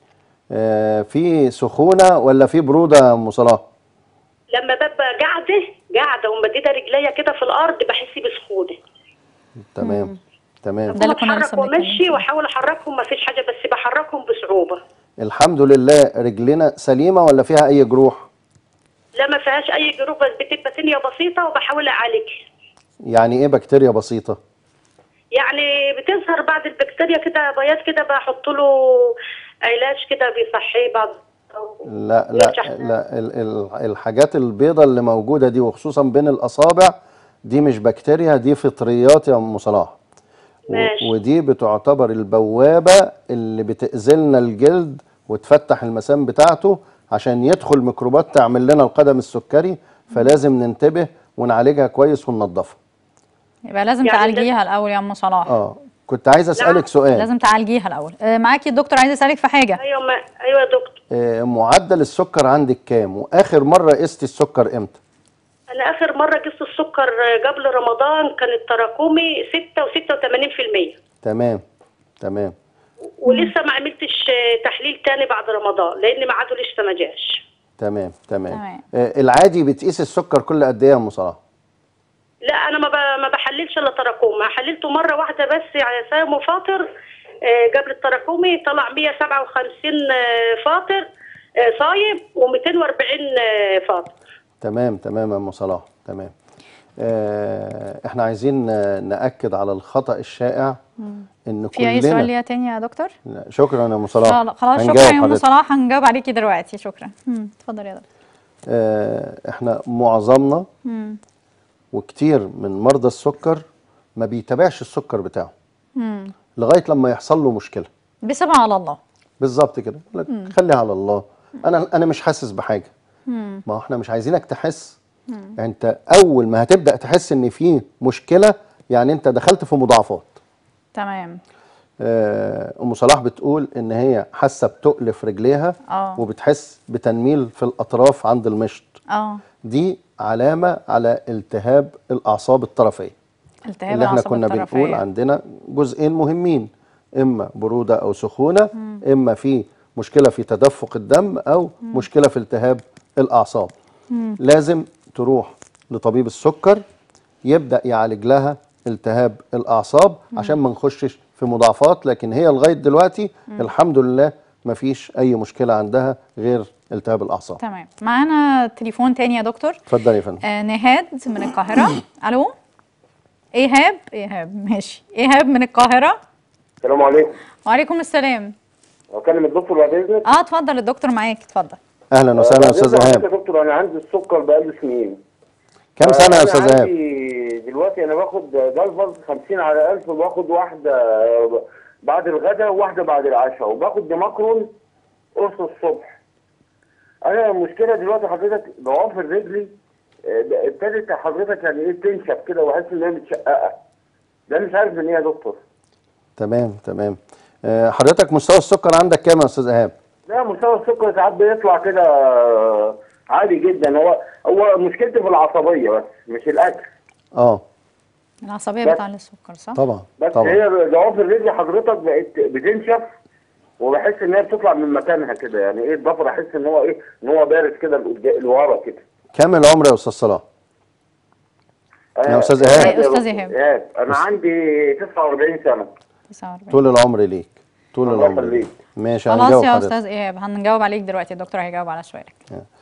Speaker 2: آه في سخونة ولا في برودة يا أم صلاح
Speaker 4: لما ببقى قاعده قاعده ومديده رجليا كده في الارض بحس بسخونه
Speaker 2: تمام تمام
Speaker 1: ده اللي كنا
Speaker 4: اتحرك
Speaker 1: لسه بنتكلم
Speaker 4: وامشي
Speaker 1: فيه.
Speaker 4: واحاول احركهم ما فيش حاجه بس بحركهم بصعوبه
Speaker 2: الحمد لله رجلنا سليمة ولا فيها أي جروح
Speaker 4: لا ما فيهاش اي جروح بس بتبقى تنيه بسيطه وبحاول اعالجها
Speaker 2: يعني إيه بكتيريا بسيطة
Speaker 4: يعني بتظهر بعد البكتيريا كده بياض كده بحط له علاج كده بيصحيه بعد
Speaker 2: لا لا
Speaker 4: يرجع.
Speaker 2: لا ال- ال- الحاجات البيضة اللي موجودة دي وخصوصا بين الأصابع دي مش بكتيريا دي فطريات يا أم صلاح و-
Speaker 4: ماشي.
Speaker 2: ودي بتعتبر البوابة اللي بتأذلنا الجلد وتفتح المسام بتاعته عشان يدخل ميكروبات تعمل لنا القدم السكري فلازم ننتبه ونعالجها كويس وننضفها
Speaker 1: يبقى لازم
Speaker 4: يعني
Speaker 1: تعالجيها الاول يا ام صلاح
Speaker 2: اه كنت عايز اسالك سؤال
Speaker 1: لازم تعالجيها الاول آه، معاكي الدكتور عايز اسالك في حاجه
Speaker 4: ايوه ما ايوه يا دكتور
Speaker 2: آه، معدل السكر عندك كام واخر مره قستي السكر امتى
Speaker 4: انا اخر مره قست السكر قبل رمضان كان التراكمي 6 و86%
Speaker 2: تمام تمام
Speaker 4: ولسه ما عملتش تحليل تاني بعد رمضان لان ميعاده لسه ما جاش
Speaker 2: تمام تمام
Speaker 1: تمام.
Speaker 2: آه، العادي بتقيس السكر كل قد ايه يا ام صلاح
Speaker 4: لا انا ما ب- ما بحللش الا تراكمي حللته مره واحده بس على صايم وفاطر آه، قبل التراكمي طلع 157 آه، فاطر آه، صايم و240 فاطر
Speaker 2: تمام تمام يا ام صلاح تمام آه، احنا عايزين آه، ناكد على الخطا الشائع ان
Speaker 1: في اي
Speaker 2: كلنا
Speaker 1: سؤال ليا تاني يا دكتور
Speaker 2: لا، شكرا يا ام صلاح
Speaker 1: خلاص خلاص
Speaker 2: هنجاوب
Speaker 1: شكرا يا ام
Speaker 2: حضرتك.
Speaker 1: صلاح هنجاوب عليكي دلوقتي شكرا مم، اتفضل يا دكتور
Speaker 2: آه، احنا معظمنا وكتير من مرضى السكر ما بيتابعش السكر بتاعه لغايه لما يحصل له مشكله
Speaker 1: بيسيبها على الله
Speaker 2: بالظبط كده يقول لك خليها على الله انا انا مش حاسس بحاجه ما هو احنا مش عايزينك تحس انت اول ما هتبدا تحس ان في مشكله يعني انت دخلت في مضاعفات
Speaker 1: تمام
Speaker 2: آه، ام صلاح بتقول ان هي حاسه بتقل في رجليها
Speaker 1: آه.
Speaker 2: وبتحس بتنميل في الاطراف عند المشط
Speaker 1: اه
Speaker 2: دي علامه على التهاب الاعصاب الطرفيه
Speaker 1: التهاب
Speaker 2: اللي احنا
Speaker 1: الأعصاب
Speaker 2: كنا
Speaker 1: الطرفية.
Speaker 2: بنقول عندنا جزئين مهمين اما بروده او سخونه اما في مشكله في تدفق الدم او مشكله في التهاب الاعصاب لازم تروح لطبيب السكر يبدا يعالج لها التهاب الاعصاب عشان ما نخشش في مضاعفات لكن هي لغايه دلوقتي الحمد لله ما فيش اي مشكله عندها غير التهاب الاعصاب
Speaker 1: تمام معانا تليفون تاني يا دكتور
Speaker 2: اتفضل يا فندم
Speaker 1: آه نهاد من القاهرة الو ايهاب ايهاب ماشي ايهاب من القاهرة
Speaker 5: السلام عليكم
Speaker 1: وعليكم السلام
Speaker 5: اكلم الدكتور بعد اذنك
Speaker 1: اه اتفضل الدكتور معاك اتفضل
Speaker 2: اهلا وسهلا يا استاذ
Speaker 5: بعد إذنك
Speaker 2: ايهاب
Speaker 5: يا دكتور انا عندي السكر بقالي سنين
Speaker 2: كم سنه يا
Speaker 5: أنا
Speaker 2: استاذ ايهاب
Speaker 5: عندي يعني دلوقتي انا باخد جلفز 50 على 1000 وباخد واحده آه، بعد الغداء وواحده بعد العشاء وباخد ديماكرون قرص الصبح انا المشكله دلوقتي حضرتك ضوافر رجلي آه، ابتدت حضرتك يعني ايه تنشف كده واحس ان هي متشققه ده مش عارف من ايه يا دكتور
Speaker 2: تمام تمام آه، حضرتك مستوى السكر عندك كام يا استاذ ايهاب
Speaker 5: لا مستوى السكر ساعات بيطلع كده آه، عادي جدا هو هو مشكلتي في العصبيه بس مش الاكل
Speaker 2: اه
Speaker 1: العصبيه
Speaker 5: بس-
Speaker 1: بتعلي السكر صح؟
Speaker 2: طبعا
Speaker 5: بس
Speaker 2: طبعا
Speaker 5: هي ضوافر رجلي حضرتك بقت بتنشف وبحس ان هي بتطلع من مكانها كده يعني ايه الضفر احس ان هو ايه ان هو بارد كده لقدام- لورا كده
Speaker 2: كام العمر يا استاذ صلاح يا أستاذ إيهاب.
Speaker 5: يا
Speaker 1: أستاذ
Speaker 5: دكتور
Speaker 1: إيهاب.
Speaker 5: إيهاب انا عندي 49 سنه
Speaker 1: 49
Speaker 2: طول العمر ليك طول
Speaker 5: الله
Speaker 2: العمر
Speaker 5: يخليك.
Speaker 2: ليك ماشي
Speaker 1: خلاص
Speaker 2: هنجاوب
Speaker 1: يا
Speaker 2: حضرتك
Speaker 1: استاذ ايهاب هنجاوب عليك دلوقتي الدكتور هيجاوب على سؤالك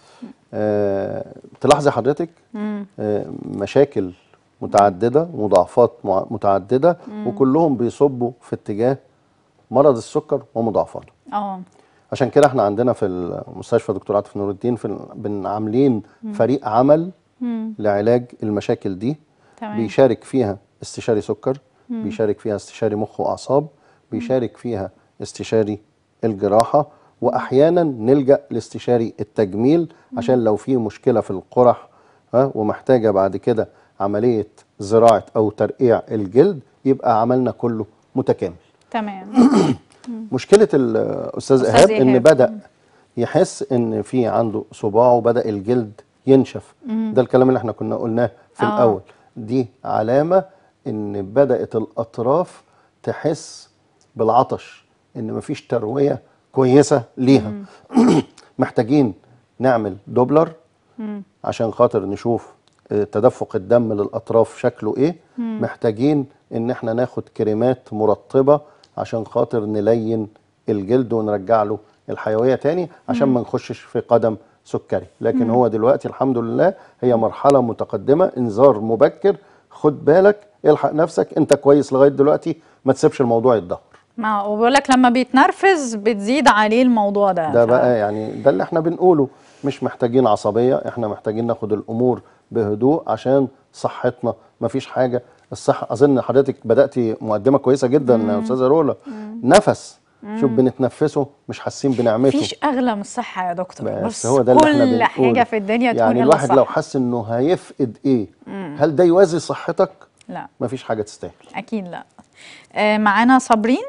Speaker 2: آه، تلاحظي حضرتك آه، مشاكل متعددة مضاعفات مع- متعددة وكلهم بيصبوا في اتجاه مرض السكر ومضاعفاته
Speaker 1: اه
Speaker 2: عشان كده احنا عندنا في المستشفى دكتور عاطف نور الدين في ال- بن- عاملين فريق عمل لعلاج المشاكل دي
Speaker 1: تمام.
Speaker 2: بيشارك فيها استشاري سكر بيشارك فيها استشاري مخ واعصاب بيشارك فيها استشاري الجراحه واحيانا نلجا لاستشاري التجميل عشان لو في مشكله في القرح ها ومحتاجه بعد كده عمليه زراعه او ترقيع الجلد يبقى عملنا كله متكامل
Speaker 1: تمام
Speaker 2: مشكله الاستاذ
Speaker 1: أستاذ
Speaker 2: ايهاب ان
Speaker 1: إيهاب.
Speaker 2: بدا يحس ان في عنده صباع وبدا الجلد ينشف ده الكلام اللي احنا كنا قلناه في
Speaker 1: آه.
Speaker 2: الاول دي علامه ان بدات الاطراف تحس بالعطش ان مفيش ترويه كويسه ليها محتاجين نعمل دوبلر عشان خاطر نشوف آه، تدفق الدم للاطراف شكله ايه محتاجين ان احنا ناخد كريمات مرطبه عشان خاطر نلين الجلد ونرجع له الحيويه تاني عشان ما نخشش في قدم سكري لكن هو دلوقتي الحمد لله هي مرحله متقدمه انذار مبكر خد بالك الحق نفسك انت كويس لغايه دلوقتي ما تسيبش الموضوع يتدهور
Speaker 1: ما وبيقول لك لما بيتنرفز بتزيد عليه الموضوع ده
Speaker 2: ده
Speaker 1: ف-
Speaker 2: بقى يعني ده اللي احنا بنقوله مش محتاجين عصبية احنا محتاجين ناخد الامور بهدوء عشان صحتنا مفيش حاجة الصحة اظن حضرتك بدأتي مقدمة كويسة جدا يا استاذة رولا نفس شوف بنتنفسه مش حاسين بنعمته
Speaker 1: مفيش اغلى من الصحه يا دكتور
Speaker 2: بس
Speaker 1: بص
Speaker 2: هو ده اللي احنا
Speaker 1: كل
Speaker 2: بنقوله
Speaker 1: حاجه في الدنيا تكون
Speaker 2: يعني
Speaker 1: الا
Speaker 2: الواحد لو
Speaker 1: الصحة.
Speaker 2: حس انه هيفقد ايه هل ده يوازي صحتك
Speaker 1: لا
Speaker 2: مفيش حاجة تستاهل
Speaker 1: اكيد لا آه معانا صابرين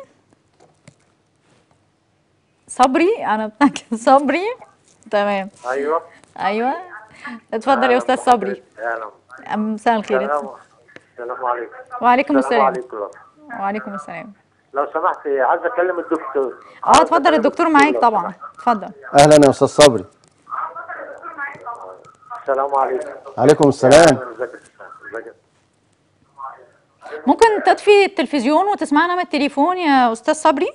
Speaker 1: صبري انا بتاعك صبري تمام
Speaker 6: ايوه
Speaker 1: ايوه اتفضل يا استاذ صبري
Speaker 6: اهلا
Speaker 1: أم- مساء الخير
Speaker 6: السلام السلام عليكم
Speaker 1: وعليكم السلام
Speaker 6: عليكم
Speaker 1: وعليكم السلام
Speaker 6: لو سمحت عايز اكلم الدكتور
Speaker 1: اه اتفضل الدكتور معاك طبعا اتفضل
Speaker 2: اهلا يا استاذ صبري
Speaker 6: السلام عليكم
Speaker 2: عليكم السلام
Speaker 6: ازيك يا أستاذ؟ ازيك
Speaker 1: ممكن تطفي التلفزيون وتسمعنا من التليفون يا استاذ صبري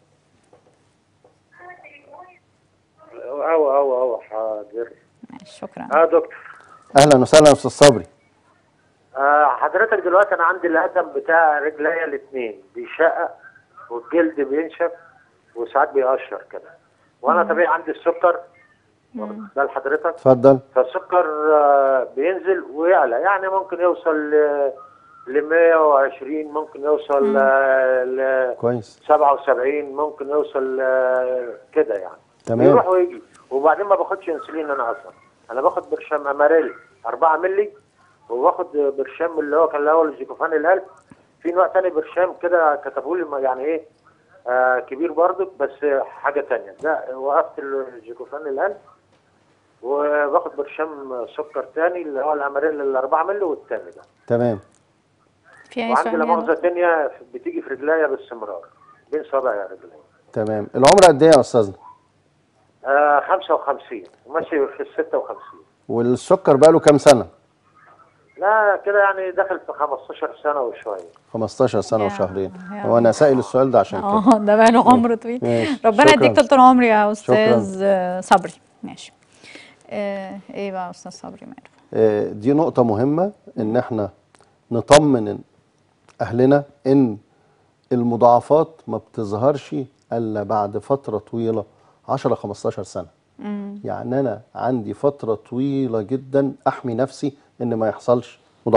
Speaker 6: او او او حاضر
Speaker 1: ماشي، شكرا
Speaker 6: اه دكتور
Speaker 2: اهلا وسهلا يا استاذ صبري
Speaker 6: آه حضرتك دلوقتي انا عندي القدم بتاع رجليا الاثنين بيشقق والجلد بينشف وساعات بيقشر كده وانا طبيعي عندي السكر واخد بال حضرتك
Speaker 2: اتفضل
Speaker 6: فالسكر آه، بينزل ويعلى يعني ممكن يوصل ل ل 120 ممكن يوصل آه، ل
Speaker 2: كويس
Speaker 6: 77 ممكن يوصل آه، كده يعني
Speaker 2: تمام.
Speaker 6: يروح ويجي وبعدين ما باخدش انسولين انا اصلا انا باخد برشام اماريل 4 مللي وباخد برشام اللي هو كان الاول الجيكوفان القلب في نوع تاني برشام كده كتبوا لي يعني ايه آه كبير برضك بس حاجه تانية ده وقفت الجيكوفان القلب وباخد برشام سكر تاني اللي هو الاماريل ال 4 مللي والتاني ده
Speaker 2: تمام
Speaker 1: في اي
Speaker 6: وعندي
Speaker 1: سؤال
Speaker 6: لا
Speaker 1: يا
Speaker 6: مؤاخذه
Speaker 1: دكتور؟
Speaker 6: تانية بتيجي في رجليا باستمرار بين صابعي رجلي
Speaker 2: تمام العمر قد ايه يا استاذنا
Speaker 6: آه 55 وماشي في ال 56
Speaker 2: والسكر بقى له كام سنه
Speaker 6: لا كده يعني داخل في 15 سنه وشويه
Speaker 2: 15 سنه
Speaker 1: يا-
Speaker 2: وشهرين
Speaker 1: يا
Speaker 2: هو انا سائل السؤال ده عشان كده
Speaker 1: اه ده بقى له عمر طويل
Speaker 2: ماشي.
Speaker 1: ربنا
Speaker 2: شكراً.
Speaker 1: يديك طول العمر يا استاذ آه، صبري ماشي آه ايه بقى يا استاذ صبري ماله
Speaker 2: آه، دي نقطة مهمة إن إحنا نطمن أهلنا إن المضاعفات ما بتظهرش إلا بعد فترة طويلة 10 15 سنة. يعني أنا عندي فترة طويلة جدا أحمي نفسي إن ما يحصلش مضاعفات.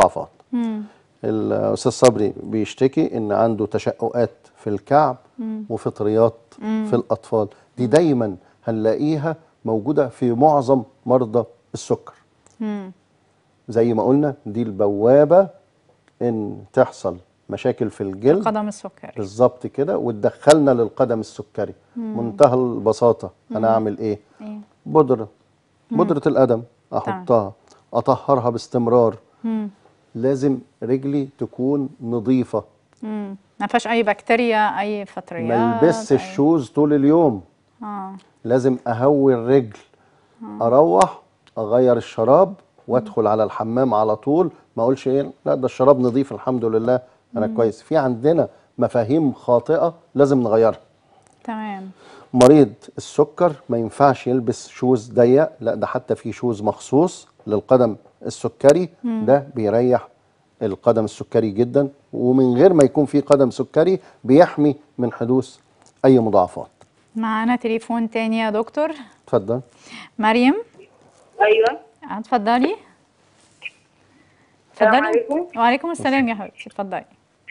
Speaker 2: الاستاذ صبري بيشتكي ان عنده تشققات في الكعب وفطريات في الاطفال دي دايما هنلاقيها موجوده في معظم مرضى السكر زي ما قلنا دي البوابه ان تحصل مشاكل في الجلد
Speaker 1: قدم السكري
Speaker 2: بالظبط كده وتدخلنا للقدم السكري منتهى البساطه انا اعمل ايه
Speaker 1: ايه
Speaker 2: بودره بودره القدم احطها اطهرها باستمرار لازم رجلي تكون نظيفه
Speaker 1: مم. ما فيهاش اي بكتيريا اي فطريات
Speaker 2: ما البسش
Speaker 1: أي-
Speaker 2: الشوز طول اليوم
Speaker 1: اه
Speaker 2: لازم اهوي الرجل اروح اغير الشراب وادخل على الحمام على طول ما اقولش ايه لا ده الشراب نظيف الحمد لله انا كويس في عندنا مفاهيم خاطئه لازم نغيرها
Speaker 1: تمام
Speaker 2: مريض السكر ما ينفعش يلبس شوز ضيق لا ده حتى في شوز مخصوص للقدم السكري ده بيريح القدم السكري جدا ومن غير ما يكون في قدم سكري بيحمي من حدوث اي مضاعفات
Speaker 1: معانا تليفون تاني يا دكتور
Speaker 2: اتفضل
Speaker 1: مريم
Speaker 4: ايوه
Speaker 1: اتفضلي
Speaker 4: السلام
Speaker 1: اتفضلي
Speaker 4: عليكم.
Speaker 1: وعليكم السلام يا حبيبتي اتفضلي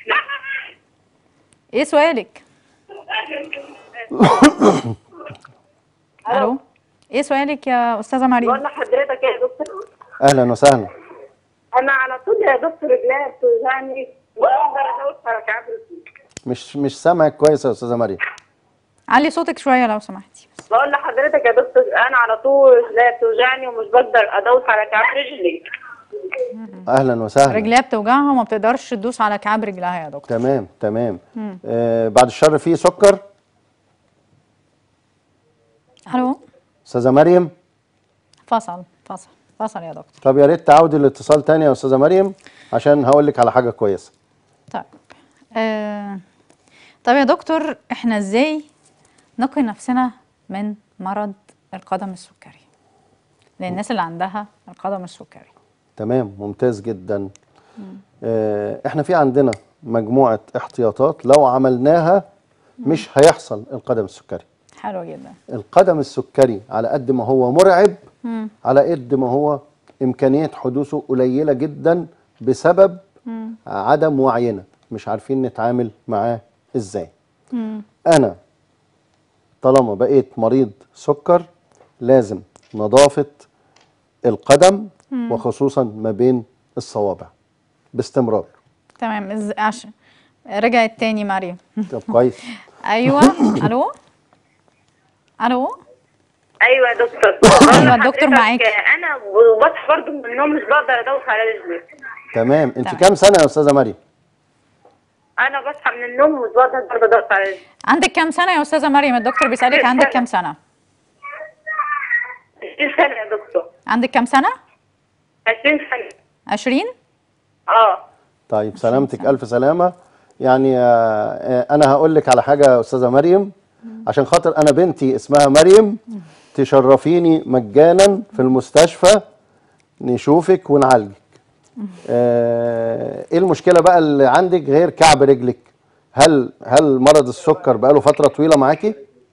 Speaker 1: ايه سؤالك الو ايه سؤالك يا استاذه مريم
Speaker 4: بقول لحضرتك يا دكتور
Speaker 2: اهلا وسهلا
Speaker 4: انا على طول يا دكتور رجليا بتوجعني واقدر ادوس على كعب رجلي
Speaker 2: مش مش سامعك كويس يا استاذه مريم
Speaker 1: علي صوتك شويه لو سمحتي
Speaker 4: بقول لحضرتك يا دكتور انا على طول رجليا بتوجعني ومش بقدر ادوس على كعب رجلي
Speaker 2: اهلا وسهلا
Speaker 1: رجليها بتوجعها وما بتقدرش تدوس على كعب رجلها يا دكتور
Speaker 2: تمام تمام آه بعد الشر في سكر
Speaker 1: الو
Speaker 2: استاذه مريم
Speaker 1: فصل فصل فصل يا دكتور
Speaker 2: طب يا ريت تعودي الاتصال تاني يا استاذه مريم عشان هقول لك على حاجه كويسه
Speaker 1: طيب آه طب يا دكتور احنا ازاي نقي نفسنا من مرض القدم السكري للناس اللي عندها القدم السكري
Speaker 2: تمام ممتاز جدا آه احنا في عندنا مجموعه احتياطات لو عملناها مش هيحصل القدم السكري
Speaker 1: حلو جدا
Speaker 2: القدم السكري على قد ما هو مرعب على قد ما هو امكانيه حدوثه قليله جدا بسبب عدم وعينا مش عارفين نتعامل معاه ازاي انا طالما بقيت مريض سكر لازم نظافه القدم وخصوصا ما بين الصوابع باستمرار
Speaker 1: تمام إز... عشان رجعت تاني مريم
Speaker 2: طب كويس
Speaker 1: ايوه الو الو
Speaker 4: ايوه يا دكتور
Speaker 1: أيوة، الدكتور معاكي.
Speaker 4: انا بصحى برضه من النوم مش بقدر ادوس على رجلي
Speaker 2: تمام انت
Speaker 1: تمام.
Speaker 2: كام سنه يا استاذه مريم
Speaker 4: انا بصحى من النوم ومش بقدر برضه ادوس على رجلي
Speaker 1: عندك كام سنه يا استاذه مريم الدكتور بيسالك عندك كام سنه
Speaker 4: 20 سنه يا دكتور
Speaker 1: عندك كام سنه
Speaker 4: 20 سنه
Speaker 1: 20
Speaker 4: اه
Speaker 2: طيب سلامتك الف سلامه يعني آه، آه، انا هقول لك على حاجه يا استاذه مريم عشان خاطر انا بنتي اسمها مريم تشرفيني مجانا في المستشفى نشوفك ونعالجك آه، ايه المشكله بقى اللي عندك غير كعب رجلك هل هل مرض السكر بقاله فتره طويله معاكي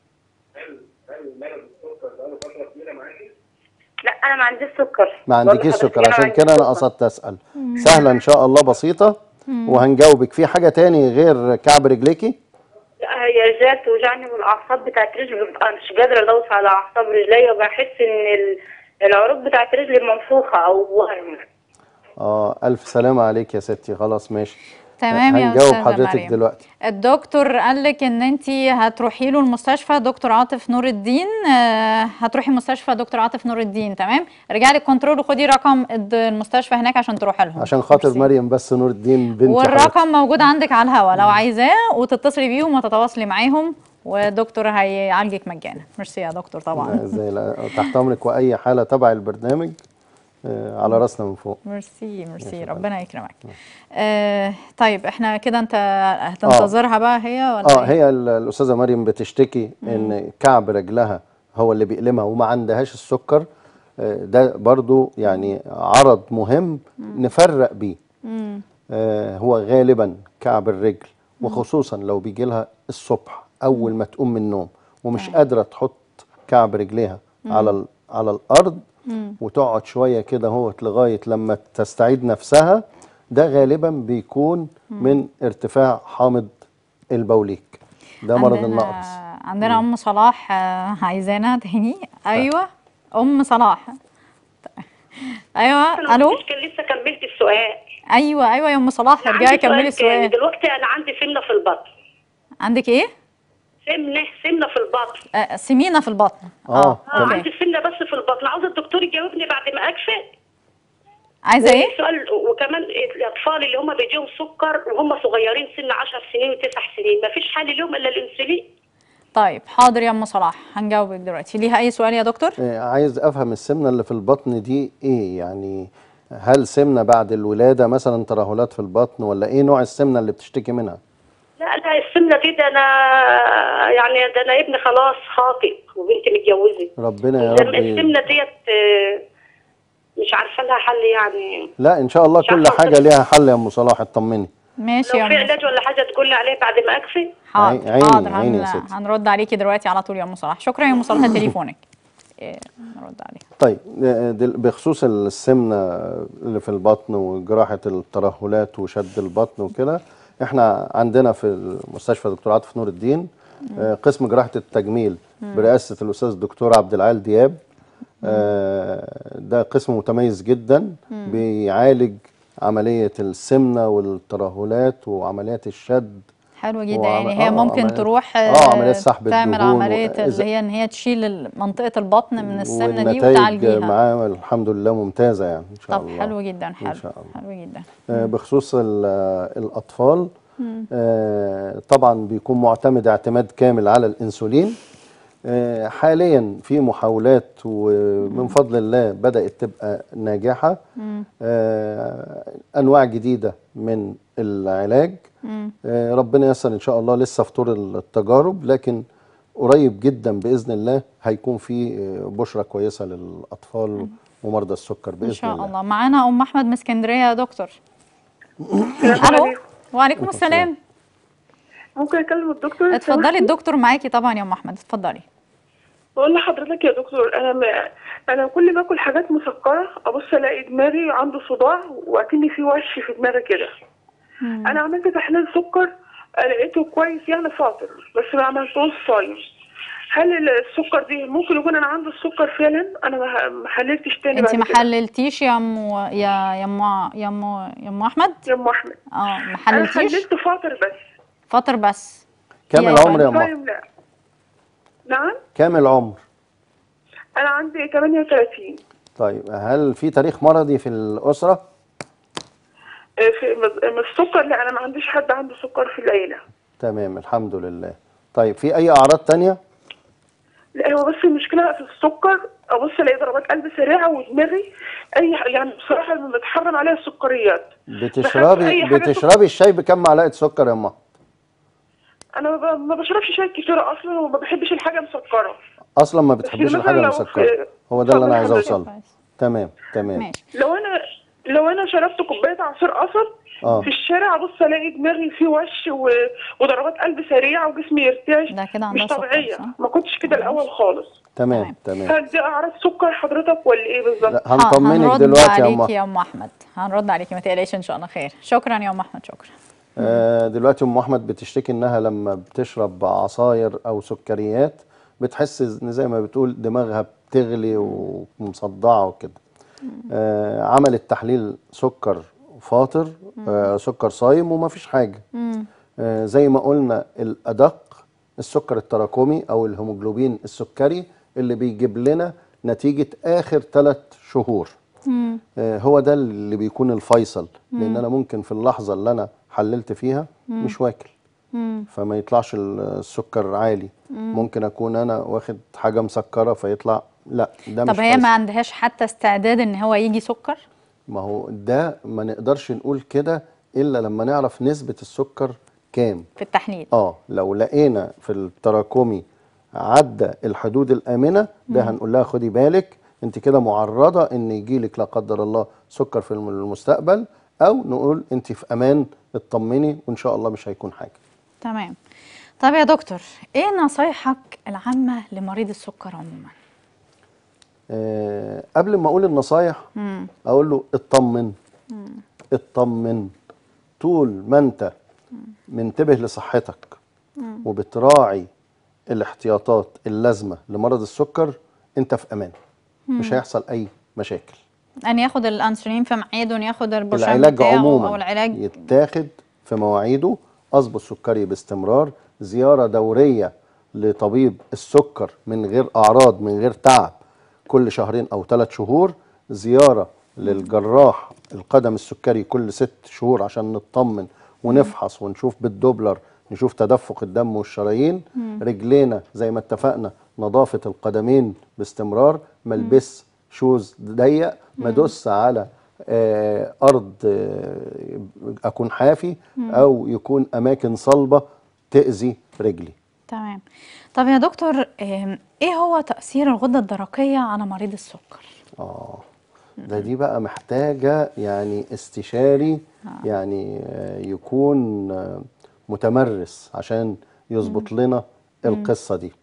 Speaker 4: لا انا ما عنديش سكر
Speaker 2: ما
Speaker 4: بقول
Speaker 2: عندكيش
Speaker 4: لحضرتك
Speaker 2: سكر
Speaker 4: أنا ما
Speaker 2: عشان
Speaker 4: عنديش
Speaker 2: كده انا
Speaker 4: سكر.
Speaker 2: قصدت اسال سهله ان شاء الله بسيطه وهنجاوبك في حاجه تاني غير كعب رجليكي
Speaker 4: لا هي رجليا بتوجعني والاعصاب بتاعت رجلي ببقى مش قادره ادوس على اعصاب رجليا وبحس ان ال- العروق بتاعت رجلي منفوخه او ورم
Speaker 2: اه الف سلامه عليك يا ستي خلاص ماشي
Speaker 1: تمام يا
Speaker 2: هنجاوب
Speaker 1: استاذه
Speaker 2: حضرتك
Speaker 1: مريم
Speaker 2: دلوقتي
Speaker 1: الدكتور قال لك ان انت هتروحي له المستشفى دكتور عاطف نور الدين آه، هتروحي مستشفى دكتور عاطف نور الدين تمام ارجعي للكنترول وخدي رقم الد- المستشفى هناك عشان تروحي لهم
Speaker 2: عشان خاطر
Speaker 1: ميرسي.
Speaker 2: مريم بس نور الدين بنتي حضرتك.
Speaker 1: والرقم موجود عندك على الهوا لو عايزاه وتتصلي بيهم وتتواصلي معاهم والدكتور هيعالجك مجانا ميرسي يا دكتور طبعا
Speaker 2: ازاي لا تحت امرك واي حاله تبع البرنامج آه على راسنا من فوق
Speaker 1: ميرسي ميرسي ربنا يكرمك آه طيب احنا كده انت هتنتظرها بقى هي ولا
Speaker 2: اه
Speaker 1: إيه؟
Speaker 2: هي ال- الاستاذه مريم بتشتكي ان كعب رجلها هو اللي بيألمها وما عندهاش السكر آه، ده برضو يعني عرض مهم نفرق بيه آه، هو غالبا كعب الرجل وخصوصا لو بيجي لها الصبح اول ما تقوم من النوم ومش قادره تحط كعب رجليها على ال- على الارض وتقعد شويه كده اهوت لغايه لما تستعيد نفسها ده غالبا بيكون من ارتفاع حامض البوليك ده مرض
Speaker 1: عندنا-
Speaker 2: النقرس
Speaker 1: عندنا ام صلاح آه، عايزانا تاني ايوه ام صلاح ايوه
Speaker 4: انا
Speaker 1: الو
Speaker 4: مش كان لسه كملت السؤال
Speaker 1: ايوه ايوه يا ام صلاح ارجعي
Speaker 4: عندي
Speaker 1: كملي
Speaker 4: سؤال تاني.
Speaker 1: السؤال
Speaker 4: دلوقتي انا عندي سمنه في البطن
Speaker 1: عندك ايه
Speaker 4: سمنه سمنه في البطن
Speaker 1: آه، سمينه في البطن
Speaker 2: آه،
Speaker 4: اه
Speaker 2: تمام.
Speaker 4: عندي سمنه بس في البطن عاوز الدكتور يجاوبني بعد ما اكفي
Speaker 1: عايزه ايه
Speaker 4: سؤال وكمان الاطفال اللي هم بيجيهم سكر وهم صغيرين سن 10 سنين وتسع سنين ما فيش حل لهم الا الانسولين
Speaker 1: طيب حاضر يا ام صلاح هنجاوبك دلوقتي ليها اي سؤال يا دكتور
Speaker 2: آه، عايز افهم السمنه اللي في البطن دي ايه يعني هل سمنه بعد الولاده مثلا ترهلات في البطن ولا ايه نوع السمنه اللي بتشتكي منها
Speaker 4: لا لا السمنه دي ده انا يعني ده انا ابني خلاص خاطب وبنتي متجوزه
Speaker 2: ربنا يا رب
Speaker 4: لما السمنه ديت آه، مش عارفه لها حل يعني
Speaker 2: لا ان شاء الله
Speaker 4: مش
Speaker 2: كل
Speaker 4: عارفة
Speaker 2: حاجه
Speaker 4: أوصف.
Speaker 2: ليها حل يا ام صلاح اطمني
Speaker 1: ماشي يا
Speaker 4: لو في
Speaker 1: ام
Speaker 4: علاج ولا حاجه تقول لي عليه بعد ما اكفي
Speaker 1: حاضر
Speaker 2: عيني-
Speaker 1: حاضر
Speaker 2: عيني يا
Speaker 1: هن...
Speaker 2: ستي.
Speaker 1: هنرد عليكي دلوقتي على طول يا ام صلاح شكرا يا ام صلاح لتليفونك إيه، نرد عليك
Speaker 2: طيب آه، دل- بخصوص السمنه اللي في البطن وجراحه الترهلات وشد البطن وكده احنا عندنا في المستشفى دكتور عاطف نور الدين آه، قسم جراحه التجميل برئاسه الاستاذ الدكتور عبد العال دياب آه، ده قسم متميز جدا بيعالج عمليه السمنه والترهلات وعمليات الشد
Speaker 1: حلوة جدا
Speaker 2: وعم-
Speaker 1: يعني هي
Speaker 2: آه،
Speaker 1: ممكن
Speaker 2: عمليات-
Speaker 1: تروح
Speaker 2: آه، عمليات سحب
Speaker 1: تعمل
Speaker 2: الدهون
Speaker 1: عملية
Speaker 2: وإذا-
Speaker 1: اللي هي ان هي تشيل ال- منطقة البطن من السمنة دي
Speaker 2: والنتائج
Speaker 1: وتعالجيها
Speaker 2: معاه الحمد لله ممتازه يعني ان شاء
Speaker 1: طب
Speaker 2: الله
Speaker 1: حلو جدا حلو
Speaker 2: ان شاء الله
Speaker 1: حلو جدا
Speaker 2: آه، بخصوص ال- آه، الأطفال آه، طبعا بيكون معتمد اعتماد كامل على الأنسولين آه، حاليا في محاولات ومن فضل الله بدأت تبقى ناجحة آه، أنواع جديدة من العلاج آه، ربنا ييسر إن شاء الله لسه في طور التجارب لكن قريب جدا بإذن الله هيكون في آه، بشرة كويسة للأطفال ومرضى السكر بإذن
Speaker 1: ان شاء
Speaker 2: الله
Speaker 1: الله معانا ام احمد من اسكندرية يا دكتور
Speaker 7: السلام
Speaker 1: الو
Speaker 7: عليكم.
Speaker 1: وعليكم السلام
Speaker 7: ممكن اكلم الدكتور
Speaker 1: اتفضلي الدكتور معاكي طبعا يا ام احمد اتفضلي
Speaker 7: بقول لحضرتك يا دكتور انا ما انا كل ما اكل حاجات مسكره ابص الاقي دماغي عنده صداع واكني في وش في دماغي كده انا عملت تحليل سكر لقيته كويس يعني فاطر بس ما عملتوش صايم هل السكر دي ممكن يكون انا عندي السكر فعلا انا ما ما حللتش تاني
Speaker 1: انت
Speaker 7: بعد
Speaker 1: ما
Speaker 7: كده.
Speaker 1: حللتيش يا ام يا يا ام يا ام يا ام احمد
Speaker 7: يا ام احمد
Speaker 1: اه ما
Speaker 7: انا
Speaker 1: حللتيش
Speaker 7: حللت فاطر بس
Speaker 1: فاطر بس
Speaker 2: كام
Speaker 1: يا
Speaker 2: العمر يا أم أحمد؟
Speaker 7: صايم لا نعم
Speaker 2: كام العمر؟
Speaker 7: انا عندي 38
Speaker 2: طيب هل في تاريخ مرضي في الأسرة؟
Speaker 7: في من السكر لا انا ما عنديش حد عنده سكر في العيله
Speaker 2: تمام الحمد لله طيب في أي أعراض تانية؟
Speaker 7: لا هو بس المشكله في السكر ابص الاقي ضربات قلب سريعه ودماغي اي يعني بصراحه متحرم عليها السكريات
Speaker 2: بتشربي
Speaker 7: أي حاجة
Speaker 2: بتشربي الشاي بكم معلقة سكر يا أم أحمد؟
Speaker 7: انا ما ب- ما بشربش شاي كتير اصلا وما بحبش الحاجه مسكره
Speaker 2: أصلا ما
Speaker 7: بس
Speaker 2: بتحبيش
Speaker 7: مثلا
Speaker 2: الحاجة
Speaker 7: لو
Speaker 2: المسكرة
Speaker 7: في-
Speaker 2: هو ده اللي أنا
Speaker 7: اتفضل
Speaker 2: عايز
Speaker 7: حضرتك.
Speaker 2: أوصل له تمام تمام
Speaker 1: ماشي
Speaker 7: لو انا لو انا شربت كوبايه عصير قصب
Speaker 2: آه.
Speaker 7: في الشارع ابص الاقي دماغي فيه وش و... وضربات قلب سريعه وجسمي يرتعش
Speaker 1: ده كده عندها
Speaker 7: مش
Speaker 1: سكر،
Speaker 7: طبيعيه
Speaker 1: صح؟
Speaker 7: ما كنتش كده الاول خالص
Speaker 2: تمام تمام
Speaker 7: هل دي اعراض سكر حضرتك ولا ايه بالظبط؟
Speaker 2: لا
Speaker 1: ه-
Speaker 2: هنطمنك
Speaker 1: هنرد
Speaker 2: دلوقتي يا أم
Speaker 1: عليكي
Speaker 2: أحمد
Speaker 1: يا ام احمد هنرد عليكي ما تقلقيش ان شاء الله خير شكرا يا ام احمد شكرا
Speaker 2: آه، دلوقتي ام احمد بتشتكي انها لما بتشرب عصاير او سكريات بتحس ان زي ما بتقول دماغها بتغلي ومصدعه وكده آه، عملت تحليل سكر فاطر آه، سكر صايم وما فيش حاجه آه، زي ما قلنا الادق السكر التراكمي او الهيموجلوبين السكري اللي بيجيب لنا نتيجه اخر ثلاث شهور آه، هو ده اللي بيكون الفيصل لان انا ممكن في اللحظه اللي انا حللت فيها مش واكل فما يطلعش ال- السكر عالي ممكن اكون انا واخد حاجه مسكره فيطلع لا ده
Speaker 1: طب
Speaker 2: مش
Speaker 1: هي
Speaker 2: فيصل.
Speaker 1: ما عندهاش حتى استعداد ان هو يجي سكر
Speaker 2: ما هو ده ما نقدرش نقول كده الا لما نعرف نسبه السكر كام
Speaker 1: في التحليل
Speaker 2: اه لو لقينا في التراكمي عدى الحدود الامنه ده هنقول لها خدي بالك انت كده معرضه ان يجيلك لا قدر الله سكر في الم- المستقبل او نقول انت في امان اطمني وان شاء الله مش هيكون حاجه
Speaker 1: تمام طب يا دكتور ايه نصايحك العامة لمريض السكر عموما
Speaker 2: آه قبل ما اقول النصايح اقول له اطمن اطمن طول ما انت منتبه لصحتك وبتراعي الاحتياطات اللازمه لمرض السكر انت في امان مش هيحصل اي مشاكل
Speaker 1: ان ياخد الانسولين في ميعاده ان ياخد البرشام
Speaker 2: العلاج
Speaker 1: بتاعه
Speaker 2: عموما
Speaker 1: او العلاج
Speaker 2: يتاخد في مواعيده اظبط سكري باستمرار زياره دوريه لطبيب السكر من غير اعراض من غير تعب كل شهرين او ثلاث شهور زياره للجراح القدم السكري كل ست شهور عشان نطمن ونفحص ونشوف بالدوبلر نشوف تدفق الدم والشرايين رجلينا زي ما اتفقنا نظافه القدمين باستمرار ملبس شوز ضيق ما ادوس على آه، ارض آه، اكون حافي او يكون اماكن صلبه تاذي رجلي
Speaker 1: تمام طب يا دكتور آم، ايه هو تاثير الغده الدرقيه على مريض السكر
Speaker 2: اه ده دي بقى محتاجه يعني استشاري يعني آه، يكون آه، متمرس عشان يظبط لنا القصه دي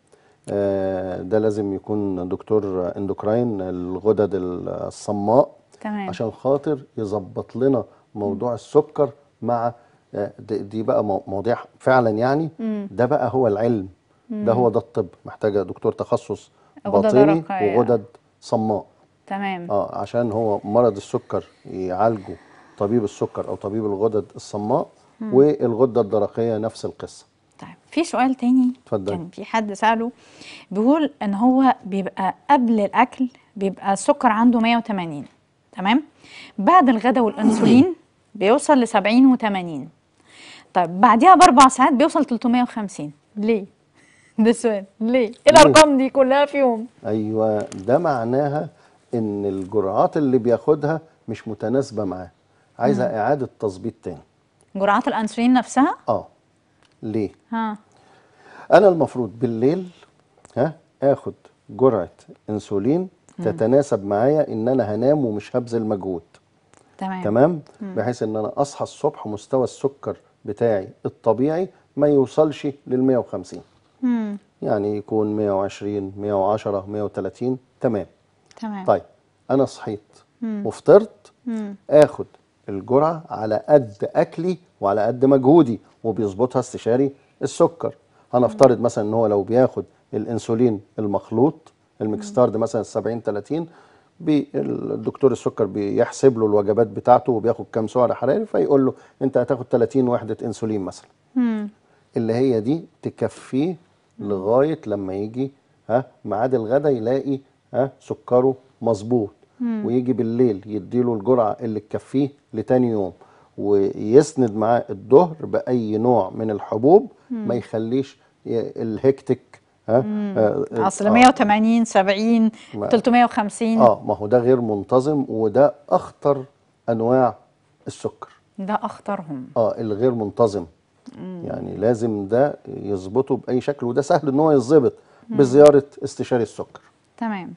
Speaker 2: آه، ده لازم يكون دكتور اندوكراين الغدد الصماء
Speaker 1: تمام.
Speaker 2: عشان خاطر يظبط لنا موضوع السكر مع آه، دي دي بقى مو- مواضيع فعلا يعني ده بقى هو العلم ده هو ده الطب محتاجه دكتور تخصص
Speaker 1: غدة
Speaker 2: باطني
Speaker 1: درقية.
Speaker 2: وغدد صماء
Speaker 1: تمام
Speaker 2: اه عشان هو مرض السكر يعالجه طبيب السكر او طبيب الغدد الصماء والغده الدرقيه نفس القصه
Speaker 1: طيب في سؤال تاني
Speaker 2: اتفضلي.
Speaker 1: كان في حد سأله بيقول ان هو بيبقى قبل الاكل بيبقى السكر عنده 180 تمام بعد الغداء والانسولين بيوصل ل 70 و80 طيب بعديها باربع ساعات بيوصل 350 ليه؟ ده السؤال ليه؟ ايه الارقام دي كلها في يوم؟
Speaker 2: ايوه ده معناها ان الجرعات اللي بياخدها مش متناسبه معاه عايزه اعاده تظبيط تاني
Speaker 1: جرعات الانسولين نفسها؟
Speaker 2: اه ليه
Speaker 1: ها
Speaker 2: انا المفروض بالليل ها اخد جرعه انسولين تتناسب معايا ان انا هنام ومش هبذل مجهود
Speaker 1: تمام
Speaker 2: تمام بحيث ان انا اصحى الصبح مستوى السكر بتاعي الطبيعي ما يوصلش لل 150
Speaker 1: مم.
Speaker 2: يعني يكون 120 110 130 تمام
Speaker 1: تمام
Speaker 2: طيب انا صحيت وفطرت اخد الجرعه على قد اكلي وعلى قد مجهودي وبيظبطها استشاري السكر هنفترض مثلا ان هو لو بياخد الانسولين المخلوط الميكستارد مثلا 70 30 بي الدكتور السكر بيحسب له الوجبات بتاعته وبياخد كام سعر حراري فيقول له انت هتاخد 30 وحده انسولين مثلا
Speaker 1: مم.
Speaker 2: اللي هي دي تكفيه لغايه لما يجي ها ميعاد الغدا يلاقي ها سكره مظبوط ويجي بالليل يديله الجرعه اللي تكفيه لتاني يوم ويسند معاه الظهر باي نوع من الحبوب ما يخليش ي- الهكتك ها آه،
Speaker 1: اصل
Speaker 2: آه،
Speaker 1: 180 70
Speaker 2: ما-
Speaker 1: 350
Speaker 2: اه ما هو ده غير منتظم وده اخطر انواع السكر
Speaker 1: ده اخطرهم
Speaker 2: اه الغير منتظم يعني لازم ده يظبطه باي شكل وده سهل ان هو يظبط بزياره استشاري السكر
Speaker 1: تمام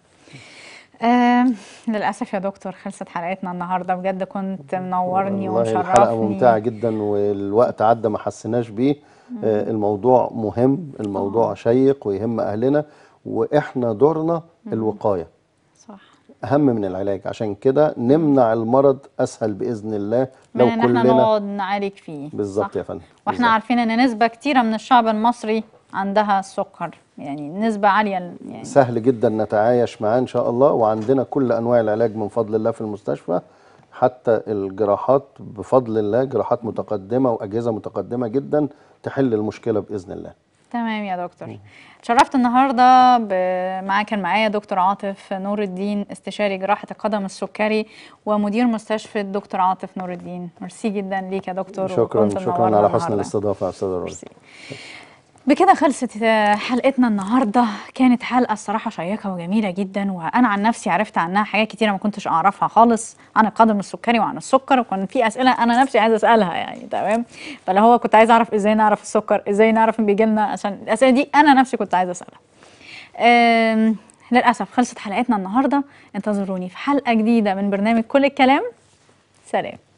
Speaker 1: آه للأسف يا دكتور خلصت حلقتنا النهاردة بجد كنت منورني
Speaker 2: والله الحلقه
Speaker 1: ومشرفني
Speaker 2: ممتعه جدا والوقت عدى ما حسيناش بيه آه الموضوع مهم الموضوع شيق ويهم اهلنا واحنا دورنا الوقايه
Speaker 1: صح
Speaker 2: اهم من العلاج عشان كده نمنع المرض اسهل باذن الله لو
Speaker 1: من ان احنا
Speaker 2: كلنا
Speaker 1: نقعد نعالج فيه
Speaker 2: بالظبط
Speaker 1: صح.
Speaker 2: يا فندم
Speaker 1: واحنا
Speaker 2: بالظبط.
Speaker 1: عارفين ان نسبة كتيرة من الشعب المصري عندها السكر يعني نسبة عالية يعني
Speaker 2: سهل جدا نتعايش معاه ان شاء الله وعندنا كل انواع العلاج من فضل الله في المستشفى حتى الجراحات بفضل الله جراحات متقدمه واجهزه متقدمه جدا تحل المشكله باذن الله
Speaker 1: تمام يا دكتور اتشرفت النهارده ب- معاك كان معايا دكتور عاطف نور الدين استشاري جراحه القدم السكري ومدير مستشفى الدكتور عاطف نور الدين ميرسي جدا ليك يا دكتور
Speaker 2: شكرا
Speaker 1: وكنت
Speaker 2: شكرا
Speaker 1: منورنا
Speaker 2: على حسن
Speaker 1: النهاردة.
Speaker 2: الاستضافه يا استاذ رؤى
Speaker 1: ميرسي. بكده خلصت آه، حلقتنا النهارده كانت حلقه الصراحه شيقه وجميله جدا وانا عن نفسي عرفت عنها حاجات كتيره ما كنتش اعرفها خالص عن القدم السكري وعن السكر وكان في اسئله انا نفسي عايزه اسالها يعني تمام فاللي هو كنت عايزه اعرف ازاي نعرف السكر ازاي نعرف ان بيجي لنا عشان الاسئله دي انا نفسي كنت عايزه اسالها آم، للاسف خلصت حلقتنا النهارده انتظروني في حلقه جديده من برنامج كل الكلام سلام